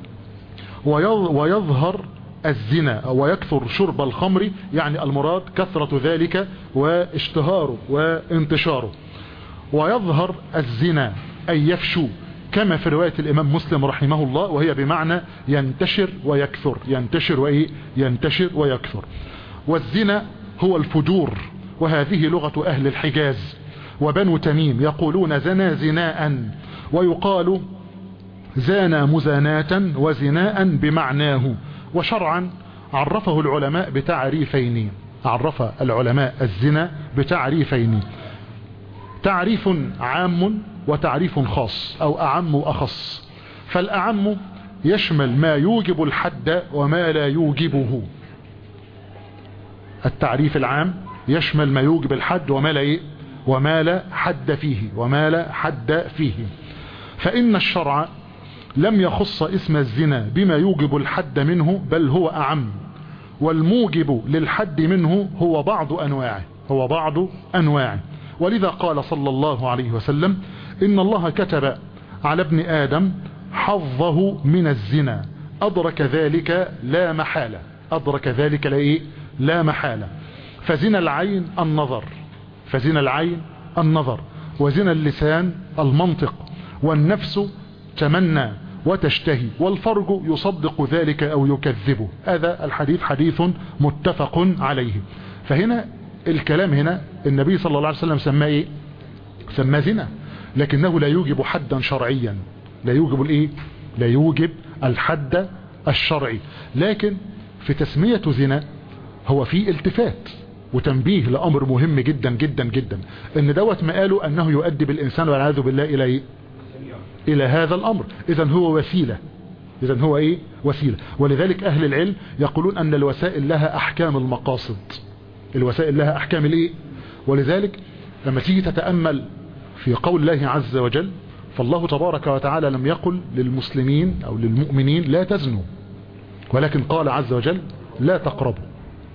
ويظهر الزنا ويكثر شرب الخمر يعني المراد كثرة ذلك واشتهاره وانتشاره ويظهر الزنا أي يفشو كما في رواية الإمام مسلم رحمه الله وهي بمعنى ينتشر ويكثر ينتشر وإيه ينتشر ويكثر والزنا هو الفجور وهذه لغة أهل الحجاز وبنو تميم يقولون زنا زناء ويقال زانا مزاناة وزناء بمعناه وشرعا عرفه العلماء بتعريفين عرف العلماء الزنا بتعريفين تعريف عام وتعريف خاص او اعم واخص فالاعم يشمل ما يوجب الحد وما لا يوجبه التعريف العام يشمل ما يوجب الحد وما لا إيه؟ وما لا حد فيه وما لا حد فيه فإن الشرع لم يخص اسم الزنا بما يوجب الحد منه بل هو أعم والموجب للحد منه هو بعض أنواعه هو بعض أنواعه ولذا قال صلى الله عليه وسلم إن الله كتب على ابن آدم حظه من الزنا أدرك ذلك لا محالة أدرك ذلك لا, إيه؟ لا محالة فزنا العين النظر فزنا العين النظر وزنا اللسان المنطق والنفس تمنى وتشتهي والفرج يصدق ذلك أو يكذبه هذا الحديث حديث متفق عليه فهنا الكلام هنا النبي صلى الله عليه وسلم سماه ايه سماه زنا لكنه لا يوجب حدا شرعيا لا يوجب الايه لا يوجب الحد الشرعي لكن في تسمية زنا هو في التفات وتنبيه لأمر مهم جدا جدا جدا ان دوت ما قالوا انه يؤدي بالانسان والعياذ بالله الى ايه الى هذا الامر اذا هو وسيلة اذا هو ايه وسيلة ولذلك اهل العلم يقولون ان الوسائل لها احكام المقاصد الوسائل لها احكام الايه ولذلك لما تيجي تتأمل في قول الله عز وجل فالله تبارك وتعالى لم يقل للمسلمين او للمؤمنين لا تزنوا ولكن قال عز وجل لا تقربوا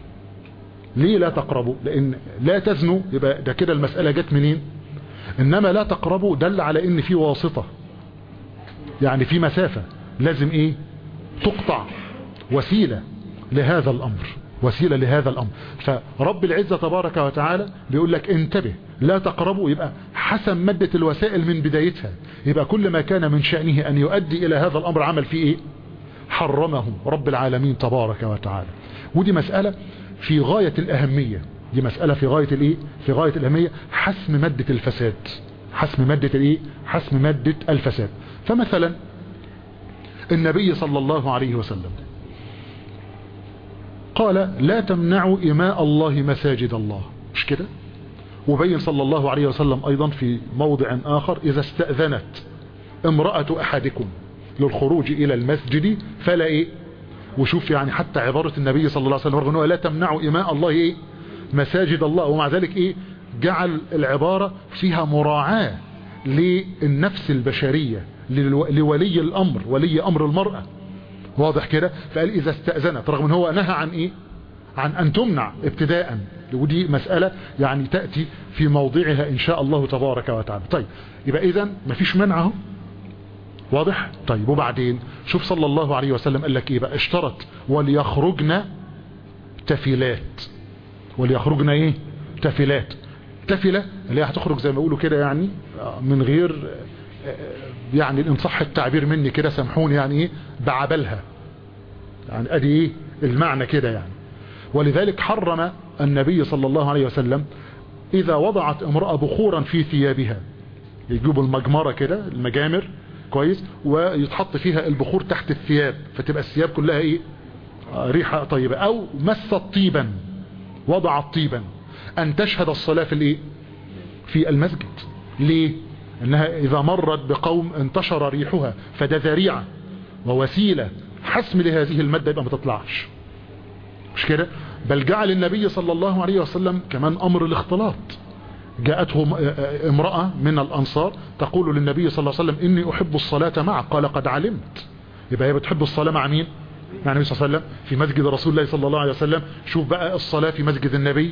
ليه لا تقربوا لان لا تزنوا يبقى ده كده المسألة جت منين انما لا تقربوا دل على ان في واسطة يعني في مسافة لازم ايه تقطع وسيلة لهذا الامر وسيلة لهذا الامر فرب العزة تبارك وتعالى بيقول لك انتبه لا تقربوا يبقى حسم مادة الوسائل من بدايتها يبقى كل ما كان من شأنه ان يؤدي الى هذا الامر عمل فيه ايه حرمه رب العالمين تبارك وتعالى ودي مسألة في غاية الأهمية دي مسألة في غاية الايه في غاية الأهمية حسم مادة الفساد حسم مادة الايه حسم مادة الفساد فمثلا النبي صلى الله عليه وسلم قال لا تمنعوا إماء الله مساجد الله مش كده وبين صلى الله عليه وسلم أيضا في موضع آخر إذا استأذنت امرأة أحدكم للخروج إلى المسجد فلا إيه وشوف يعني حتى عبارة النبي صلى الله عليه وسلم رغم أنه لا تمنعوا إماء الله إيه مساجد الله ومع ذلك إيه جعل العبارة فيها مراعاة للنفس البشرية لولي الأمر ولي أمر المرأة واضح كده فقال إذا استأذنت رغم أنه هو نهى عن إيه عن أن تمنع ابتداء ودي مسألة يعني تأتي في موضعها إن شاء الله تبارك وتعالى طيب يبقى إذن مفيش منع اهو واضح طيب وبعدين شوف صلى الله عليه وسلم قال لك ايه بقى اشترط وليخرجنا تفلات وليخرجنا ايه تفلات تفلة اللي هي هتخرج زي ما يقولوا كده يعني من غير يعني ان صح التعبير مني كده سامحوني يعني ايه بعبلها يعني ادي ايه المعنى كده يعني ولذلك حرم النبي صلى الله عليه وسلم اذا وضعت امرأة بخورا في ثيابها يجيبوا المجمرة كده المجامر كويس ويتحط فيها البخور تحت الثياب فتبقى الثياب كلها ايه ريحة طيبة او مست طيبا وضعت طيبا ان تشهد الصلاة في الايه في المسجد ليه انها اذا مرت بقوم انتشر ريحها فده ذريعة ووسيلة حسم لهذه المادة يبقى ما تطلعش مش كده بل جعل النبي صلى الله عليه وسلم كمان امر الاختلاط جاءته امرأة من الأنصار تقول للنبي صلى الله عليه وسلم إني أحب الصلاة معك قال قد علمت يبقى هي بتحب الصلاة مع مين مع النبي صلى الله عليه وسلم في مسجد رسول الله صلى الله عليه وسلم شوف بقى الصلاة في مسجد النبي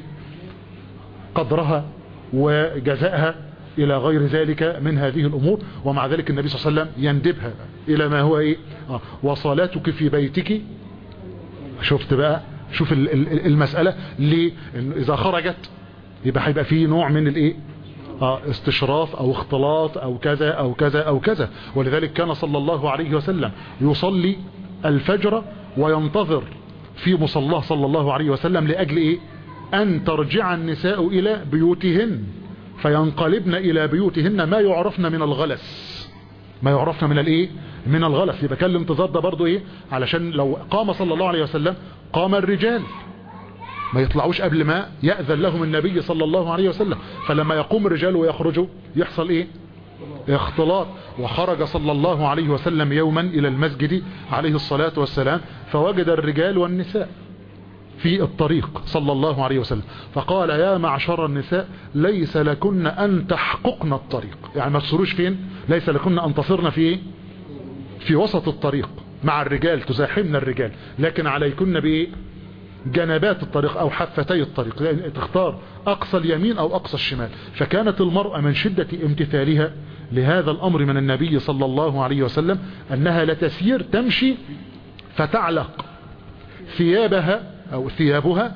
قدرها وجزائها إلى غير ذلك من هذه الأمور ومع ذلك النبي صلى الله عليه وسلم يندبها إلى ما هو إيه آه وصلاتك في بيتك شفت بقى شوف المسألة ليه إذا خرجت يبقى هيبقى فيه نوع من الايه اه استشراف او اختلاط او كذا او كذا او كذا ولذلك كان صلى الله عليه وسلم يصلي الفجر وينتظر في مصلاه صلى الله عليه وسلم لأجل ايه ان ترجع النساء الى بيوتهن فينقلبن الى بيوتهن ما يعرفن من الغلس ما يعرفن من الايه من الغلس يبقى كان الانتظار ده برضو ايه علشان لو قام صلى الله عليه وسلم قام الرجال ما يطلعوش قبل ما يأذن لهم النبي صلى الله عليه وسلم فلما يقوم الرجال ويخرجوا يحصل ايه اختلاط وخرج صلى الله عليه وسلم يوما الى المسجد عليه الصلاة والسلام فوجد الرجال والنساء في الطريق صلى الله عليه وسلم فقال يا معشر النساء ليس لكن ان تحققن الطريق يعني ما تصروش فين ليس لكن ان تصرن في ايه في وسط الطريق مع الرجال تزاحمن الرجال لكن عليكن بايه جنبات الطريق او حفتي الطريق يعني تختار اقصى اليمين او اقصى الشمال فكانت المرأة من شدة امتثالها لهذا الامر من النبي صلى الله عليه وسلم انها لتسير تمشي فتعلق ثيابها او ثيابها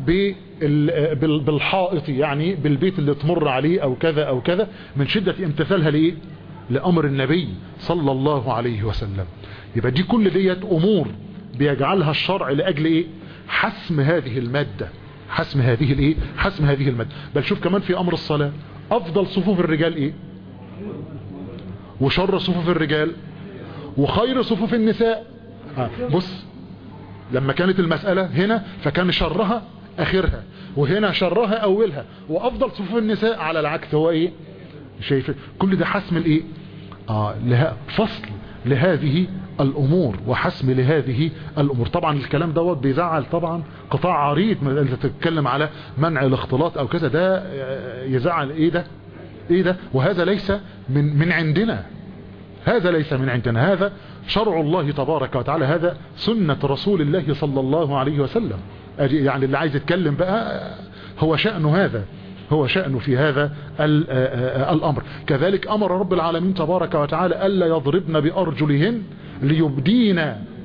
بالحائط يعني بالبيت اللي تمر عليه او كذا او كذا من شدة امتثالها لايه لامر النبي صلى الله عليه وسلم يبقى دي كل ديت امور بيجعلها الشرع لاجل ايه حسم هذه المادة حسم هذه الايه حسم هذه المادة بل شوف كمان في امر الصلاة افضل صفوف الرجال ايه وشر صفوف الرجال وخير صفوف النساء آه بص لما كانت المسألة هنا فكان شرها اخرها وهنا شرها اولها وافضل صفوف النساء على العكس هو ايه شايف كل ده حسم الايه اه لها فصل لهذه الامور وحسم لهذه الامور طبعا الكلام دوت بيزعل طبعا قطاع عريض ما انت تتكلم على منع الاختلاط او كذا ده يزعل ايه ده ايه ده وهذا ليس من من عندنا هذا ليس من عندنا هذا شرع الله تبارك وتعالى هذا سنة رسول الله صلى الله عليه وسلم يعني اللي عايز يتكلم بقى هو شأن هذا هو شأنه في هذا الأمر كذلك أمر رب العالمين تبارك وتعالى ألا يضربن بأرجلهن ليبدين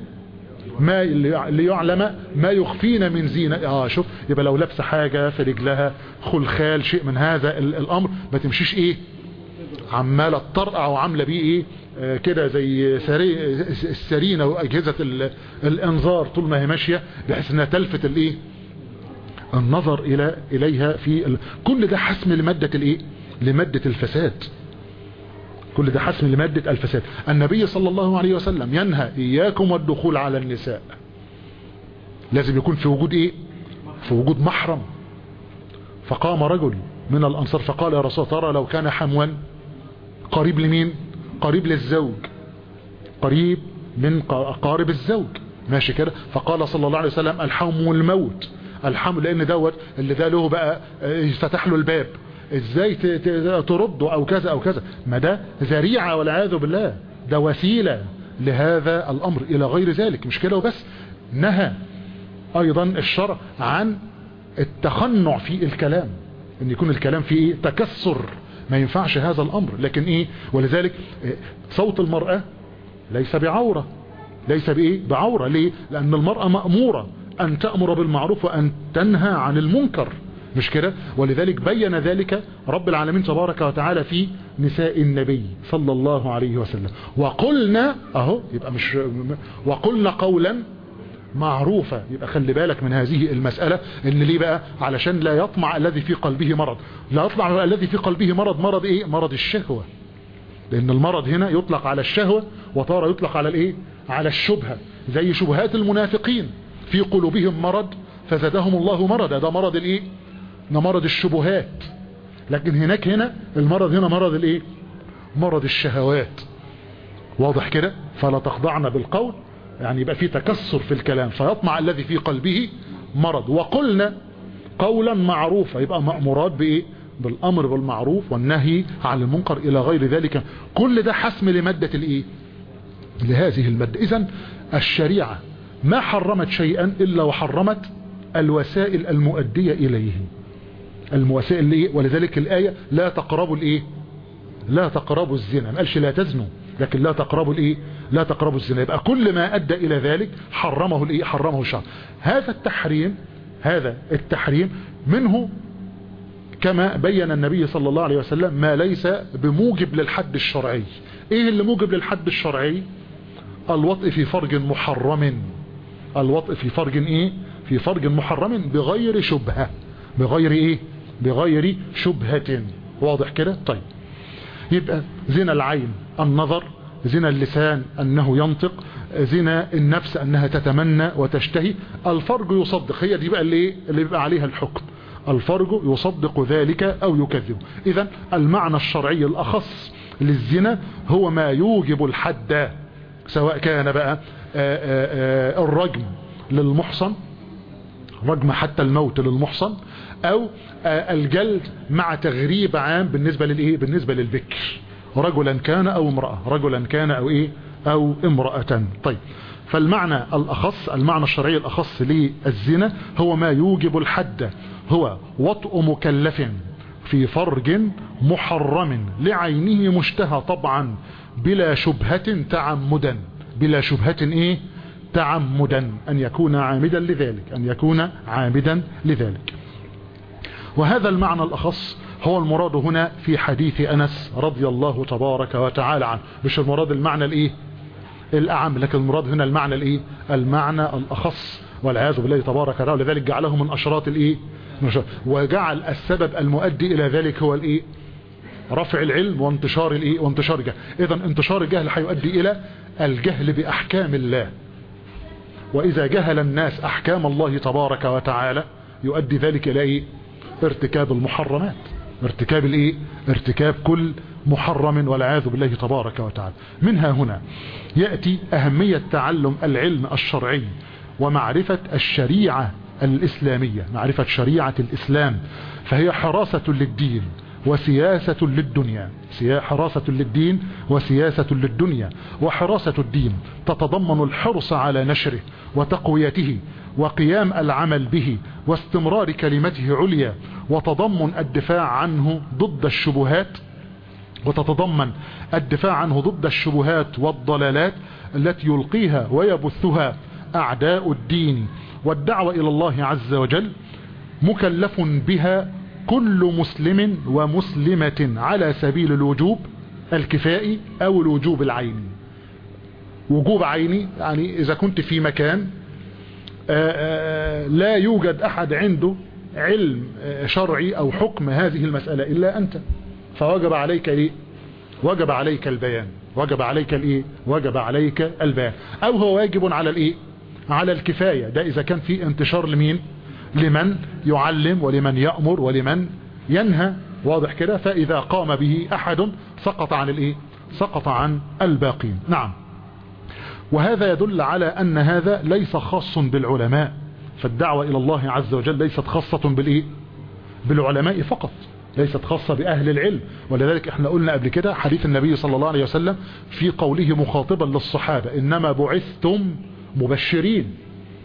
ما ليعلم ما يخفين من زينة اه شوف يبقى لو لابسه حاجة في رجلها خلخال شيء من هذا الامر ما تمشيش ايه عمالة تطرقع وعاملة بيه ايه آه كده زي السرينة واجهزة الانذار طول ما هي ماشية بحيث انها تلفت الايه النظر الى اليها في ال... كل ده حسم لمادة الايه لمادة الفساد كل ده حسم لمادة الفساد النبي صلى الله عليه وسلم ينهى اياكم والدخول على النساء لازم يكون في وجود ايه في وجود محرم فقام رجل من الانصار فقال يا رسول ترى لو كان حموا قريب لمين قريب للزوج قريب من قارب الزوج ماشي كده فقال صلى الله عليه وسلم الحم الموت الحم لان دوت اللي ده له بقى فتح له الباب ازاي ترده او كذا او كذا ما ده ذريعة والعياذ بالله ده وسيلة لهذا الامر الى غير ذلك مش كده وبس نهى ايضا الشرع عن التخنع في الكلام ان يكون الكلام فيه ايه تكسر ما ينفعش هذا الامر لكن ايه ولذلك صوت المرأة ليس بعورة ليس بايه بعورة ليه لان المرأة مأمورة ان تأمر بالمعروف وان تنهى عن المنكر مش كده ولذلك بين ذلك رب العالمين تبارك وتعالى في نساء النبي صلى الله عليه وسلم وقلنا اهو يبقى مش وقلنا قولا معروفة يبقى خلي بالك من هذه المسألة ان ليه بقى علشان لا يطمع الذي في قلبه مرض لا يطمع الذي في قلبه مرض مرض ايه مرض الشهوة لان المرض هنا يطلق على الشهوة وطار يطلق على الايه على الشبهة زي شبهات المنافقين في قلوبهم مرض فزادهم الله مرضا ده مرض الايه ده مرض الشبهات لكن هناك هنا المرض هنا مرض الايه مرض الشهوات واضح كده فلا تخضعنا بالقول يعني يبقى في تكسر في الكلام فيطمع الذي في قلبه مرض وقلنا قولا معروفا يبقى مأمورات بايه بالامر بالمعروف والنهي عن المنكر الى غير ذلك كل ده حسم لمادة الايه لهذه المادة اذا الشريعة ما حرمت شيئا الا وحرمت الوسائل المؤدية اليه الوسائل اللي ولذلك الآية لا تقربوا الايه لا تقربوا الزنا ما قالش لا تزنوا لكن لا تقربوا الايه لا تقربوا الزنا يبقى كل ما ادى الى ذلك حرمه الايه حرمه الشرع هذا التحريم هذا التحريم منه كما بين النبي صلى الله عليه وسلم ما ليس بموجب للحد الشرعي ايه اللي موجب للحد الشرعي الوطء في فرج محرم الوطء في فرج ايه في فرج محرم بغير شبهة بغير ايه بغير شبهة واضح كده طيب يبقى زنا العين النظر زنا اللسان أنه ينطق زنا النفس أنها تتمنى وتشتهي الفرج يصدق هي دي بقى اللي, إيه؟ اللي بيبقى عليها الحكم الفرج يصدق ذلك أو يكذب إذا المعنى الشرعي الأخص للزنا هو ما يوجب الحد سواء كان بقى آآ آآ الرجم للمحصن رجم حتى الموت للمحصن او الجلد مع تغريب عام بالنسبة للايه بالنسبة للبكر رجلا كان او امرأة رجلا كان او ايه او امرأة طيب فالمعنى الاخص المعنى الشرعي الاخص للزنا هو ما يوجب الحد هو وطء مكلف في فرج محرم لعينه مشتهى طبعا بلا شبهة تعمدا بلا شبهة ايه تعمدا ان يكون عامدا لذلك ان يكون عامدا لذلك وهذا المعنى الاخص هو المراد هنا في حديث انس رضي الله تبارك وتعالى عنه مش المراد المعنى الايه الاعم لكن المراد هنا المعنى الايه المعنى الاخص والعياذ بالله تبارك وتعالى لذلك جعله من اشراط الايه وجعل السبب المؤدي الى ذلك هو الايه رفع العلم وانتشار الايه وانتشار الجهل اذا انتشار الجهل هيؤدي الى الجهل باحكام الله واذا جهل الناس احكام الله تبارك وتعالى يؤدي ذلك الى ايه ارتكاب المحرمات ارتكاب الايه ارتكاب كل محرم والعياذ بالله تبارك وتعالى منها هنا يأتي اهمية تعلم العلم الشرعي ومعرفة الشريعة الاسلامية معرفة شريعة الاسلام فهي حراسة للدين وسياسة للدنيا حراسة للدين وسياسة للدنيا وحراسة الدين تتضمن الحرص على نشره وتقويته وقيام العمل به واستمرار كلمته عليا وتضمن الدفاع عنه ضد الشبهات وتتضمن الدفاع عنه ضد الشبهات والضلالات التي يلقيها ويبثها أعداء الدين والدعوة إلى الله عز وجل مكلف بها كل مسلم ومسلمة على سبيل الوجوب الكفائي أو الوجوب العيني وجوب عيني يعني إذا كنت في مكان آآ آآ لا يوجد أحد عنده علم شرعي أو حكم هذه المسألة إلا أنت فوجب عليك إيه وجب عليك البيان وجب عليك الإيه وجب عليك البيان أو هو واجب على الإيه على الكفاية ده إذا كان في انتشار لمين لمن يعلم ولمن يأمر ولمن ينهى واضح كده فإذا قام به أحد سقط عن الإيه سقط عن الباقين نعم وهذا يدل على أن هذا ليس خاص بالعلماء فالدعوة إلى الله عز وجل ليست خاصة بالإيه بالعلماء فقط ليست خاصة بأهل العلم ولذلك احنا قلنا قبل كده حديث النبي صلى الله عليه وسلم في قوله مخاطبا للصحابة إنما بعثتم مبشرين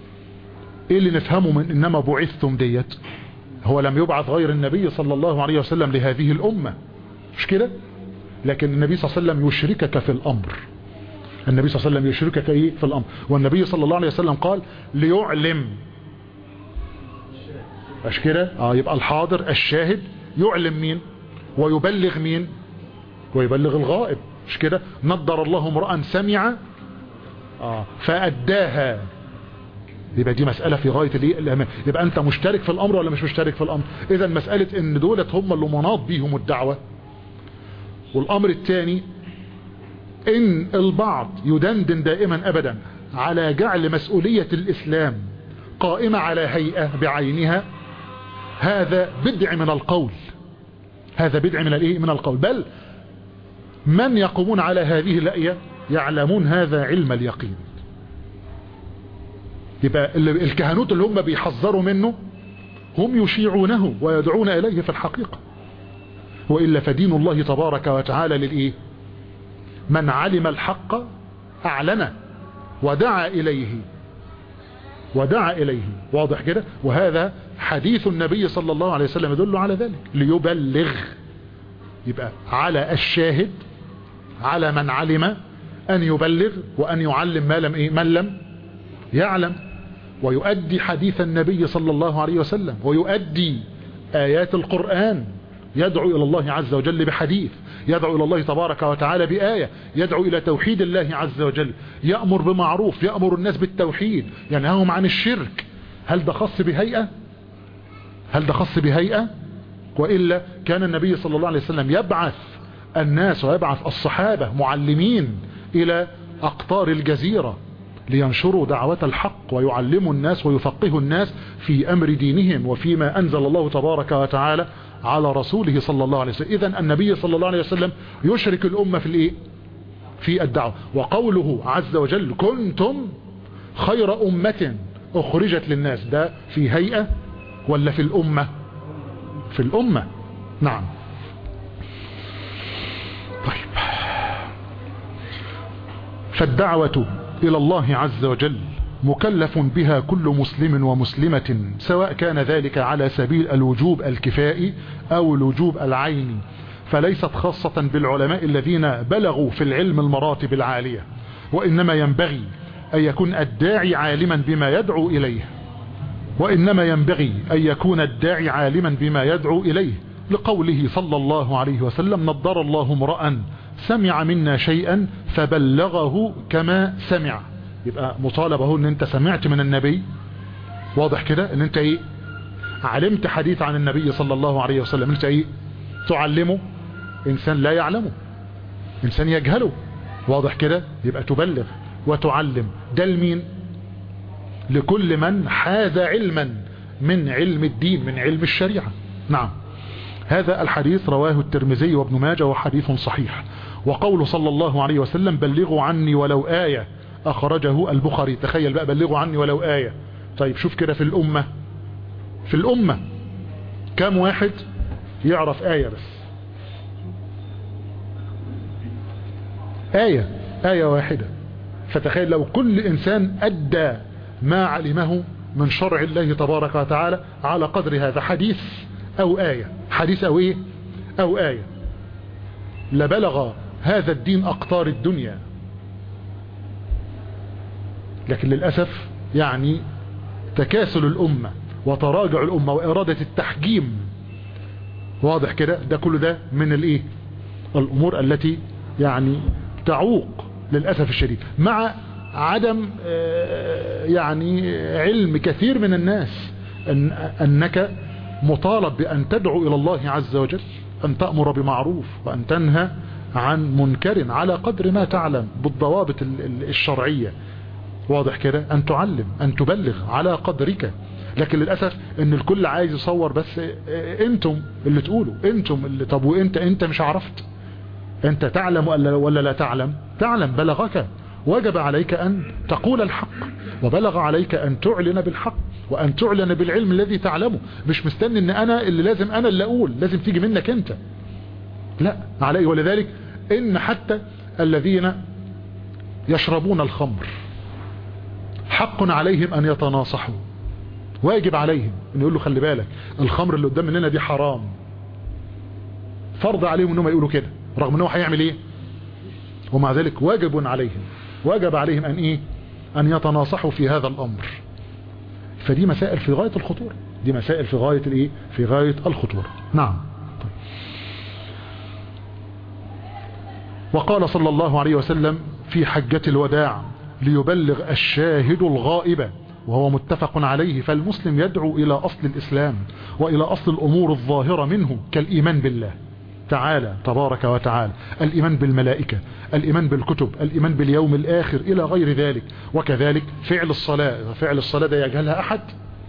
ايه اللي نفهمه من انما بعثتم ديت هو لم يبعث غير النبي صلى الله عليه وسلم لهذه الامة مش كده لكن النبي صلى الله عليه وسلم يشركك في الامر النبي صلى الله عليه وسلم يشركك ايه في الامر والنبي صلى الله عليه وسلم قال ليعلم مش كده اه يبقى الحاضر الشاهد يعلم مين ويبلغ مين ويبلغ الغائب مش كده نضر الله امرأ سمع آه فأداها يبقى دي مسألة في غاية الامان يبقى انت مشترك في الامر ولا مش مشترك في الامر اذا مسألة ان دولت هم اللي مناط بيهم الدعوة والامر الثاني ان البعض يدندن دائما ابدا على جعل مسؤولية الاسلام قائمة على هيئة بعينها هذا بدع من القول هذا بدع من الايه من القول بل من يقومون على هذه الأية يعلمون هذا علم اليقين يبقى الكهنوت اللي هم بيحذروا منه هم يشيعونه ويدعون إليه في الحقيقة وإلا فدين الله تبارك وتعالى للإيه من علم الحق أعلنه ودعا إليه ودعا إليه واضح كده وهذا حديث النبي صلى الله عليه وسلم يدل على ذلك ليبلغ يبقى على الشاهد على من علم أن يبلغ وأن يعلم ما لم إيه من لم يعلم ويؤدي حديث النبي صلى الله عليه وسلم ويؤدي آيات القرآن يدعو إلى الله عز وجل بحديث يدعو إلى الله تبارك وتعالى بآية يدعو إلى توحيد الله عز وجل يأمر بمعروف يأمر الناس بالتوحيد ينهاهم عن الشرك هل ده خاص بهيئة هل ده خاص بهيئة وإلا كان النبي صلى الله عليه وسلم يبعث الناس ويبعث الصحابة معلمين إلى أقطار الجزيرة لينشروا دعوة الحق ويعلموا الناس ويفقهوا الناس في أمر دينهم وفيما أنزل الله تبارك وتعالى على رسوله صلى الله عليه وسلم إذن النبي صلى الله عليه وسلم يشرك الأمة في الإيه في الدعوة وقوله عز وجل كنتم خير أمة أخرجت للناس ده في هيئة ولا في الأمة في الأمة نعم طيب فالدعوة إلى الله عز وجل مكلف بها كل مسلم ومسلمة سواء كان ذلك على سبيل الوجوب الكفائي أو الوجوب العيني فليست خاصة بالعلماء الذين بلغوا في العلم المراتب العالية وإنما ينبغي أن يكون الداعي عالما بما يدعو إليه وإنما ينبغي أن يكون الداعي عالما بما يدعو إليه لقوله صلى الله عليه وسلم نضر الله امرأ سمع منا شيئا فبلغه كما سمع يبقى مطالب اهو ان انت سمعت من النبي واضح كده ان انت ايه علمت حديث عن النبي صلى الله عليه وسلم انت ايه تعلمه انسان لا يعلمه انسان يجهله واضح كده يبقى تبلغ وتعلم ده لمين لكل من حاز علما من علم الدين من علم الشريعة نعم هذا الحديث رواه الترمذي وابن ماجه وحديث صحيح وقول صلى الله عليه وسلم بلغوا عني ولو آية أخرجه البخاري تخيل بقى بلغوا عني ولو آية طيب شوف كده في الأمة في الأمة كم واحد يعرف آية بس آية آية واحدة فتخيل لو كل إنسان أدى ما علمه من شرع الله تبارك وتعالى على قدر هذا حديث أو آية حديث أو إيه أو آية لبلغ هذا الدين أقطار الدنيا لكن للأسف يعني تكاسل الأمة وتراجع الأمة وإرادة التحجيم واضح كده ده كل ده من الإيه الأمور التي يعني تعوق للأسف الشديد مع عدم يعني علم كثير من الناس أن أنك مطالب بأن تدعو إلى الله عز وجل أن تأمر بمعروف وأن تنهى عن منكر على قدر ما تعلم بالضوابط الشرعية واضح كده أن تعلم أن تبلغ على قدرك لكن للأسف ان الكل عايز يصور بس انتم اللي تقولوا انتم اللي طب وانت انت مش عرفت انت تعلم ولا لا تعلم تعلم بلغك وجب عليك أن تقول الحق وبلغ عليك أن تعلن بالحق وأن تعلن بالعلم الذي تعلمه مش مستني أن أنا اللي لازم أنا اللي أقول لازم تيجي منك أنت لا علي ولذلك إن حتى الذين يشربون الخمر حق عليهم أن يتناصحوا واجب عليهم أن يقول له خلي بالك الخمر اللي قدام مننا دي حرام فرض عليهم أنهم يقولوا كده رغم أنه هيعمل إيه ومع ذلك واجب عليهم واجب عليهم أن إيه أن يتناصحوا في هذا الأمر فدي مسائل في غاية الخطورة دي مسائل في غاية الإيه في غاية الخطورة نعم طيب. وقال صلى الله عليه وسلم في حجة الوداع ليبلغ الشاهد الغائب وهو متفق عليه فالمسلم يدعو إلى أصل الإسلام وإلى أصل الأمور الظاهرة منه كالإيمان بالله تعالى تبارك وتعالى الإيمان بالملائكة الإيمان بالكتب الإيمان باليوم الآخر إلى غير ذلك وكذلك فعل الصلاة فعل الصلاة ده يجهلها أحد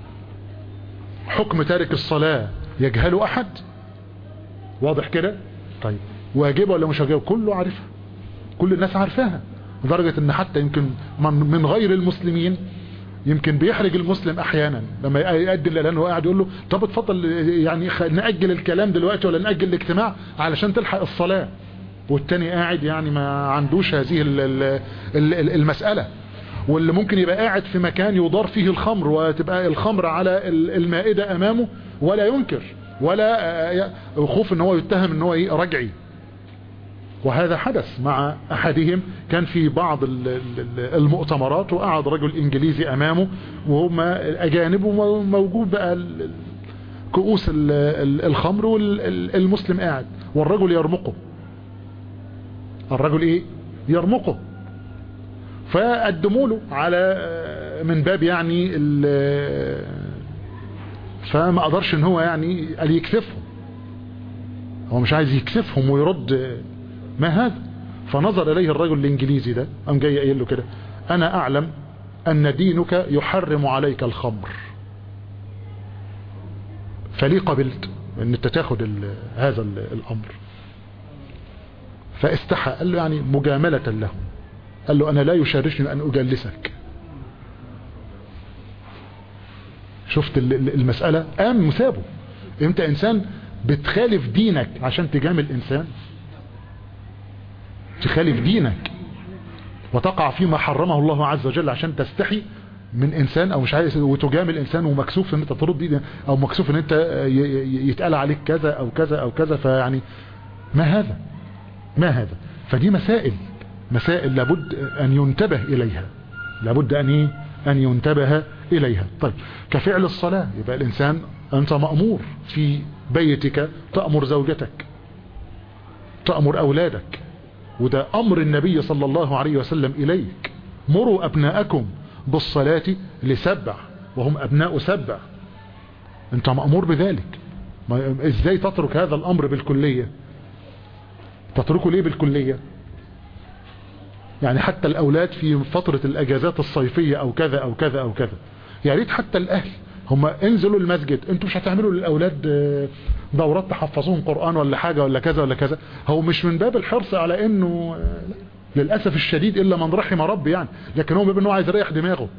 حكم تارك الصلاة يجهل أحد واضح كده طيب واجبه ولا مش واجبه كله عارفها كل الناس عارفاها لدرجة ان حتى يمكن من غير المسلمين يمكن بيحرج المسلم احيانا لما يقدم الاعلان وهو قاعد يقول له طب اتفضل يعني ناجل الكلام دلوقتي ولا ناجل الاجتماع علشان تلحق الصلاه والتاني قاعد يعني ما عندوش هذه المساله واللي ممكن يبقى قاعد في مكان يضار فيه الخمر وتبقى الخمر على المائده امامه ولا ينكر ولا خوف ان هو يتهم ان هو ايه رجعي وهذا حدث مع احدهم كان في بعض المؤتمرات وقعد رجل انجليزي امامه وهم اجانب وموجود بقى كؤوس الخمر والمسلم قاعد والرجل يرمقه الرجل ايه يرمقه فقدموا له على من باب يعني فما قدرش ان هو يعني قال يكتفهم هو مش عايز يكسفهم ويرد ما هذا فنظر اليه الرجل الانجليزي ده قام جاي قايل له كده انا اعلم ان دينك يحرم عليك الخمر فليه قبلت ان انت تاخد ال هذا ال الامر فاستحى قال له يعني مجاملة له قال له انا لا يشارشني ان اجلسك شفت المسألة قام مسابه انت انسان بتخالف دينك عشان تجامل انسان تخالف دينك وتقع فيما حرمه الله عز وجل عشان تستحي من انسان او مش عايز وتجامل انسان ومكسوف ان انت ترد دي او مكسوف ان انت يتقال عليك كذا او كذا او كذا فيعني ما هذا ما هذا فدي مسائل مسائل لابد ان ينتبه اليها لابد ان ايه ان ينتبه اليها طيب كفعل الصلاة يبقى الانسان انت مأمور في بيتك تأمر زوجتك تأمر اولادك وده امر النبي صلى الله عليه وسلم اليك مروا ابناءكم بالصلاة لسبع وهم ابناء سبع انت مأمور بذلك ازاي تترك هذا الامر بالكلية تتركه ليه بالكلية يعني حتى الاولاد في فترة الاجازات الصيفية او كذا او كذا او كذا يا ريت حتى الاهل هم انزلوا المسجد انتوا مش هتعملوا للاولاد دورات تحفظوهم قرآن ولا حاجة ولا كذا ولا كذا هو مش من باب الحرص على انه للأسف الشديد الا من رحم ربي يعني لكن هو باب انه عايز يريح دماغه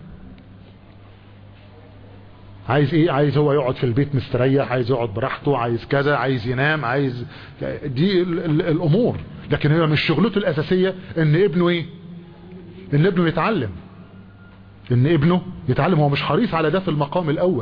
عايز ايه عايز هو يقعد في البيت مستريح عايز يقعد براحته عايز كذا عايز ينام عايز دي الامور لكن هي مش شغلته الاساسية ان ابنه ايه ان ابنه يتعلم ان ابنه يتعلم هو مش حريص على ده في المقام الاول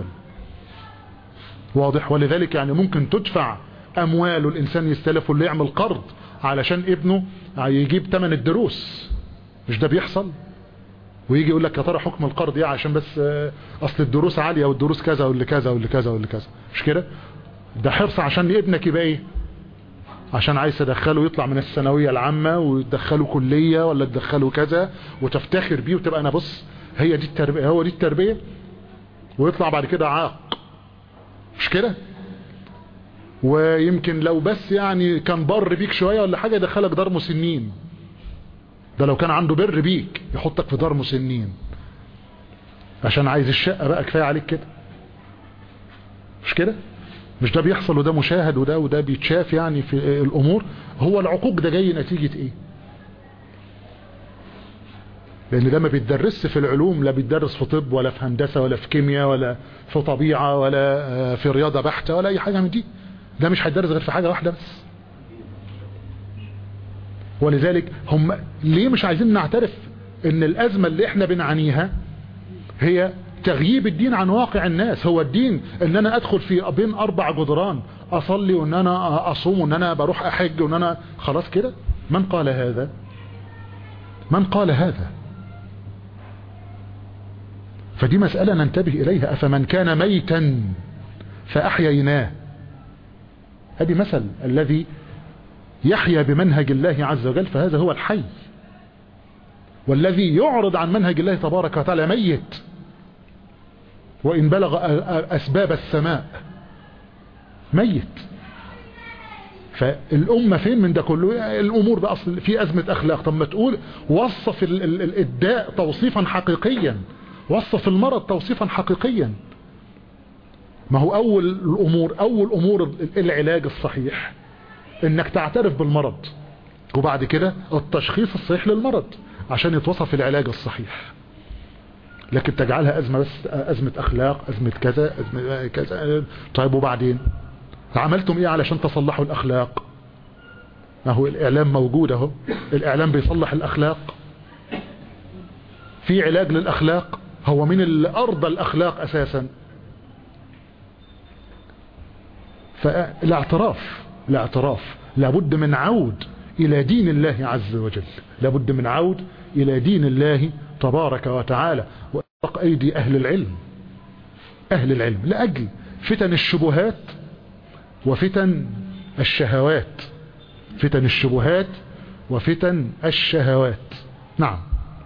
واضح ولذلك يعني ممكن تدفع اموال الانسان يستلف واللي يعمل قرض علشان ابنه يجيب تمن الدروس مش ده بيحصل ويجي يقول لك يا ترى حكم القرض ايه عشان بس اصل الدروس عالية والدروس كذا واللي كذا واللي كذا واللي كذا مش كده ده حرص عشان ابنك يبقى ايه عشان عايز تدخله يطلع من الثانوية العامة وتدخله كلية ولا تدخله كذا وتفتخر بيه وتبقى انا بص هي دي التربية هو دي التربية ويطلع بعد كده عاق مش كده ويمكن لو بس يعني كان بر بيك شوية ولا حاجة يدخلك دار مسنين ده لو كان عنده بر بيك يحطك في دار مسنين عشان عايز الشقة بقى كفاية عليك كده مش كده مش ده بيحصل وده مشاهد وده وده بيتشاف يعني في الامور هو العقوق ده جاي نتيجة ايه لان ده ما بيتدرسش في العلوم لا بيتدرس في طب ولا في هندسة ولا في كيمياء ولا في طبيعة ولا في رياضة بحتة ولا اي حاجة من دي ده مش هيتدرس غير في حاجة واحدة بس ولذلك هم ليه مش عايزين نعترف ان الازمة اللي احنا بنعانيها هي تغييب الدين عن واقع الناس هو الدين ان انا ادخل في بين اربع جدران اصلي وان انا اصوم وان انا بروح احج وان انا خلاص كده من قال هذا من قال هذا فدي مسألة ننتبه إليها أفمن كان ميتا فأحييناه هذه مثل الذي يحيا بمنهج الله عز وجل فهذا هو الحي والذي يعرض عن منهج الله تبارك وتعالى ميت وإن بلغ أسباب السماء ميت فالأمة فين من ده كله الأمور بقى أصل في أزمة أخلاق طب ما تقول وصف الداء توصيفا حقيقيا وصف المرض توصيفا حقيقيا ما هو أول الأمور أول أمور العلاج الصحيح إنك تعترف بالمرض وبعد كده التشخيص الصحيح للمرض عشان يتوصف العلاج الصحيح لكن تجعلها أزمة بس أزمة أخلاق أزمة كذا أزمة كذا طيب وبعدين عملتم إيه علشان تصلحوا الأخلاق ما هو الإعلام موجود اهو الإعلام بيصلح الأخلاق في علاج للأخلاق هو من اللي أرضى الأخلاق أساسا فالاعتراف الاعتراف لابد من عود إلى دين الله عز وجل لابد من عود إلى دين الله تبارك وتعالى وإطلاق أيدي أهل العلم أهل العلم لأجل فتن الشبهات وفتن الشهوات فتن الشبهات وفتن الشهوات نعم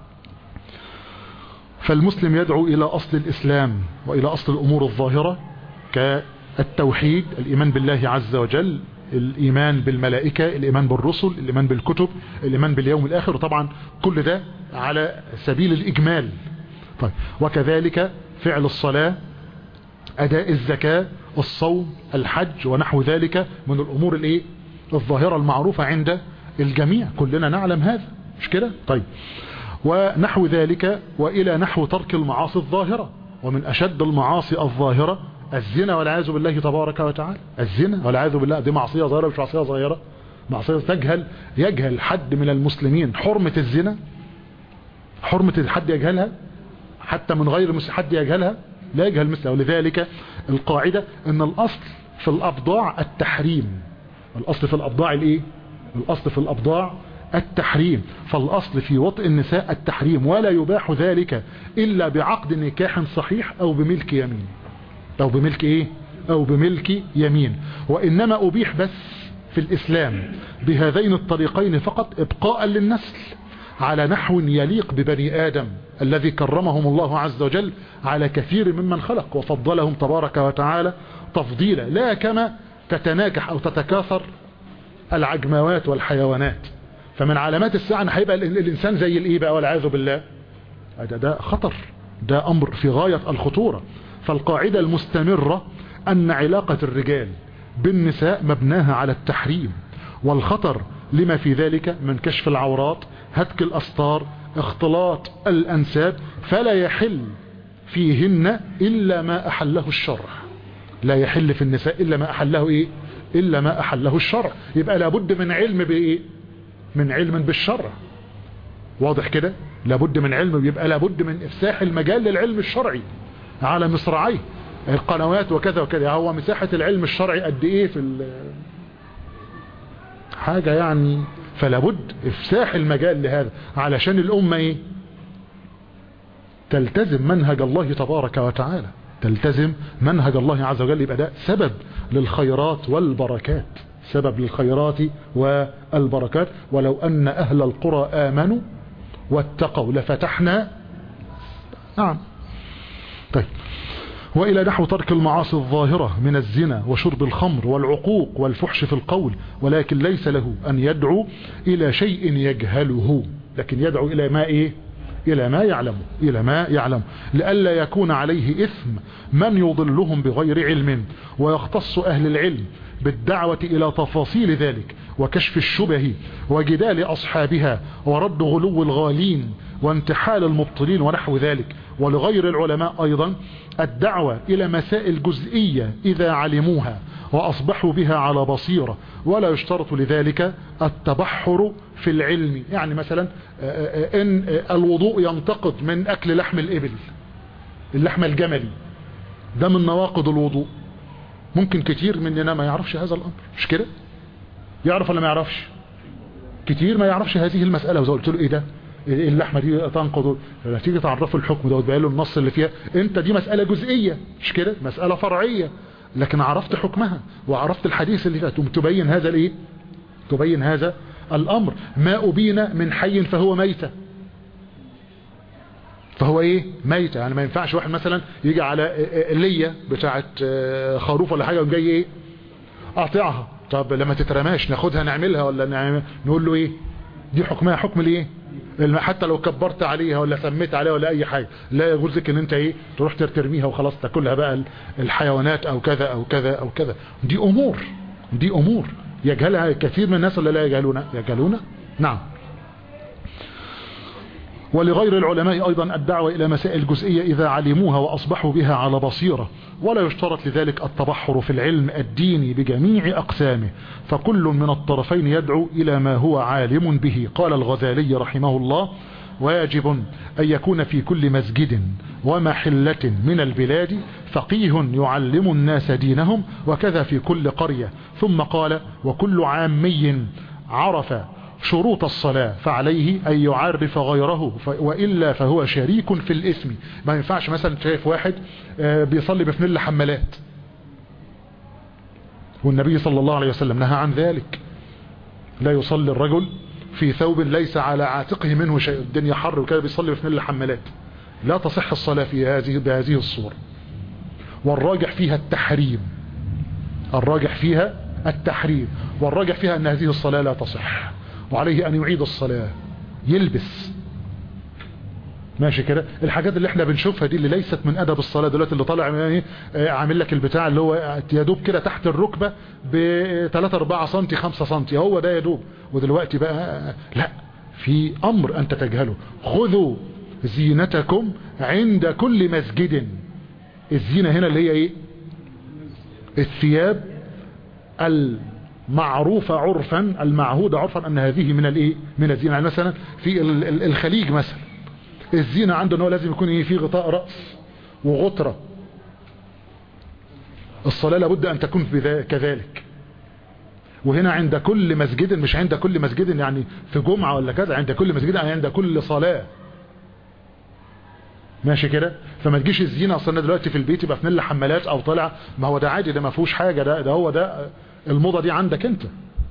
فالمسلم يدعو إلى أصل الإسلام وإلى أصل الأمور الظاهرة كالتوحيد الإيمان بالله عز وجل الإيمان بالملائكة الإيمان بالرسل الإيمان بالكتب الإيمان باليوم الآخر وطبعا كل ده على سبيل الإجمال طيب وكذلك فعل الصلاة أداء الزكاة الصوم الحج ونحو ذلك من الأمور الإيه الظاهرة المعروفة عند الجميع كلنا نعلم هذا مش كده طيب ونحو ذلك وإلى نحو ترك المعاصي الظاهرة ومن أشد المعاصي الظاهرة الزنا والعياذ بالله تبارك وتعالى الزنا والعياذ بالله دي معصية ظاهرة مش معصية ظاهرة معصية تجهل يجهل حد من المسلمين حرمة الزنا حرمة حد يجهلها حتى من غير حد يجهلها لا يجهل مثلها ولذلك القاعدة ان الاصل في الابضاع التحريم الاصل في الابضاع الايه الاصل في الابضاع التحريم فالاصل في وطئ النساء التحريم ولا يباح ذلك الا بعقد نكاح صحيح او بملك يمين او بملك ايه او بملك يمين وانما ابيح بس في الاسلام بهذين الطريقين فقط ابقاء للنسل على نحو يليق ببني آدم الذي كرمهم الله عز وجل على كثير ممن خلق وفضلهم تبارك وتعالى تفضيلا لا كما تتناكح أو تتكاثر العجموات والحيوانات فمن علامات الساعة هيبقى الإنسان زي الإيه بقى والعياذ بالله ده, ده خطر ده أمر في غاية الخطورة فالقاعدة المستمرة أن علاقة الرجال بالنساء مبناها على التحريم والخطر لما في ذلك من كشف العورات هتك الأسطار اختلاط الأنساب فلا يحل فيهن إلا ما أحله الشرع لا يحل في النساء إلا ما أحله إيه إلا ما أحله الشرع يبقى لابد من علم بإيه من علم بالشرع واضح كده لابد من علم يبقى لابد من إفساح المجال للعلم الشرعي على مصراعيه القنوات وكذا وكذا هو مساحة العلم الشرعي قد ايه في حاجة يعني فلابد افساح المجال لهذا علشان الامة ايه تلتزم منهج الله تبارك وتعالى تلتزم منهج الله عز وجل يبقى ده سبب للخيرات والبركات سبب للخيرات والبركات ولو ان اهل القرى امنوا واتقوا لفتحنا نعم طيب وإلى نحو ترك المعاصي الظاهرة من الزنا وشرب الخمر والعقوق والفحش في القول ولكن ليس له أن يدعو إلى شيء يجهله لكن يدعو إلى ما إيه إلى ما يعلم إلى ما يعلم لئلا يكون عليه إثم من يضلهم بغير علم ويختص أهل العلم بالدعوة إلى تفاصيل ذلك وكشف الشبه وجدال أصحابها ورد غلو الغالين وانتحال المبطلين ونحو ذلك ولغير العلماء أيضا الدعوة إلى مسائل جزئية إذا علموها وأصبحوا بها على بصيرة ولا يشترط لذلك التبحر في العلم يعني مثلا إن الوضوء ينتقد من أكل لحم الإبل اللحم الجملي ده من نواقض الوضوء ممكن كتير مننا ما يعرفش هذا الأمر مش كده يعرف ولا ما يعرفش كتير ما يعرفش هذه المسألة وزي قلت له ايه ده اللحمة دي تنقض لما تيجي تعرفه الحكم ده وتبين له النص اللي فيها انت دي مسألة جزئية مش كده مسألة فرعية لكن عرفت حكمها وعرفت الحديث اللي فيها تبين هذا الايه تبين هذا الامر ما ابين من حي فهو ميتة فهو ايه ميتة يعني ما ينفعش واحد مثلا يجي على اللية بتاعت خروف ولا حاجة وجاي ايه قاطعها طب لما تترماش ناخدها نعملها ولا نعمل نقول له ايه دي حكمها حكم الايه حتى لو كبرت عليها ولا سميت عليها ولا اي حاجة لا يجوز لك ان انت ايه تروح ترميها وخلاص تاكلها بقى الحيوانات او كذا او كذا او كذا دي امور دي امور يجهلها كثير من الناس ولا لا يجهلون يجهلون نعم ولغير العلماء أيضا الدعوة إلى مسائل جزئية إذا علموها وأصبحوا بها على بصيرة ولا يشترط لذلك التبحر في العلم الديني بجميع أقسامه فكل من الطرفين يدعو إلى ما هو عالم به قال الغزالي رحمه الله واجب أن يكون في كل مسجد ومحلة من البلاد فقيه يعلم الناس دينهم وكذا في كل قرية ثم قال وكل عامي عرف شروط الصلاة فعليه أن يعرف غيره وإلا فهو شريك في الاسم ما ينفعش مثلا شايف واحد بيصلي بفنل حمالات والنبي صلى الله عليه وسلم نهى عن ذلك لا يصلي الرجل في ثوب ليس على عاتقه منه شيء الدنيا حر وكذا بيصلي بفنل حمالات لا تصح الصلاة في هذه بهذه الصورة والراجح فيها التحريم الراجح فيها التحريم والراجع فيها أن هذه الصلاة لا تصح وعليه أن يعيد الصلاة يلبس ماشي كده الحاجات اللي احنا بنشوفها دي اللي ليست من ادب الصلاه دلوقتي اللي طالع ايه عامل لك البتاع اللي هو يدوب كده تحت الركبه ب 3 4 سم 5 سم هو ده يدوب ودلوقتي بقى لا في امر انت تجهله خذوا زينتكم عند كل مسجد الزينه هنا اللي هي ايه الثياب المعروفة عرفا المعهودة عرفا ان هذه من الايه من الزينة يعني مثلا في الخليج مثلا الزينة عنده ان هو لازم يكون ايه في غطاء رأس وغطرة الصلاة لابد ان تكون كذلك وهنا عند كل مسجد مش عند كل مسجد يعني في جمعة ولا كذا عند كل مسجد يعني عند كل صلاة ماشي كده فما تجيش الزينة اصلا دلوقتي في البيت يبقى في مل حمالات او طالع ما هو ده عادي ده ما فيهوش حاجة ده, ده هو ده الموضة دي عندك انت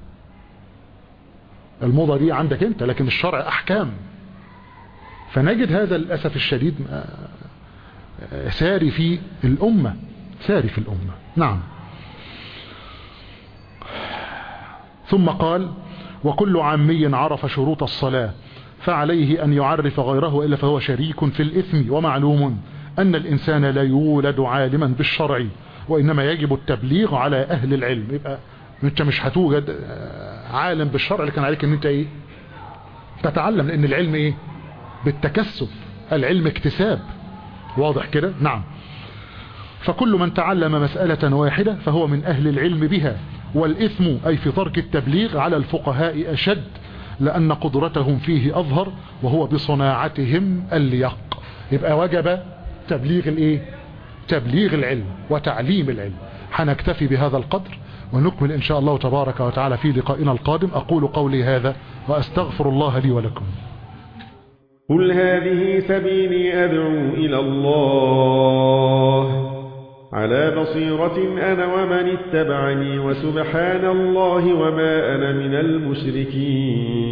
الموضة دي عندك انت لكن الشرع احكام فنجد هذا للأسف الشديد ساري في الأمة ساري في الأمة نعم ثم قال وكل عامي عرف شروط الصلاة فعليه أن يعرف غيره وإلا فهو شريك في الإثم ومعلوم أن الإنسان لا يولد عالما بالشرع وإنما يجب التبليغ على أهل العلم يبقى انت مش هتوجد عالم بالشرع لكن عليك ان انت ايه تتعلم لان العلم ايه بالتكسب العلم اكتساب واضح كده نعم فكل من تعلم مسألة واحدة فهو من أهل العلم بها والإثم أي في ترك التبليغ على الفقهاء أشد لأن قدرتهم فيه أظهر وهو بصناعتهم الليق يبقى وجب تبليغ الإيه؟ تبليغ العلم وتعليم العلم حنكتفي بهذا القدر ونكمل إن شاء الله تبارك وتعالى في لقائنا القادم أقول قولي هذا وأستغفر الله لي ولكم قل هذه سبيلي أدعو إلى الله على بصيرة أنا ومن اتبعني وسبحان الله وما أنا من المشركين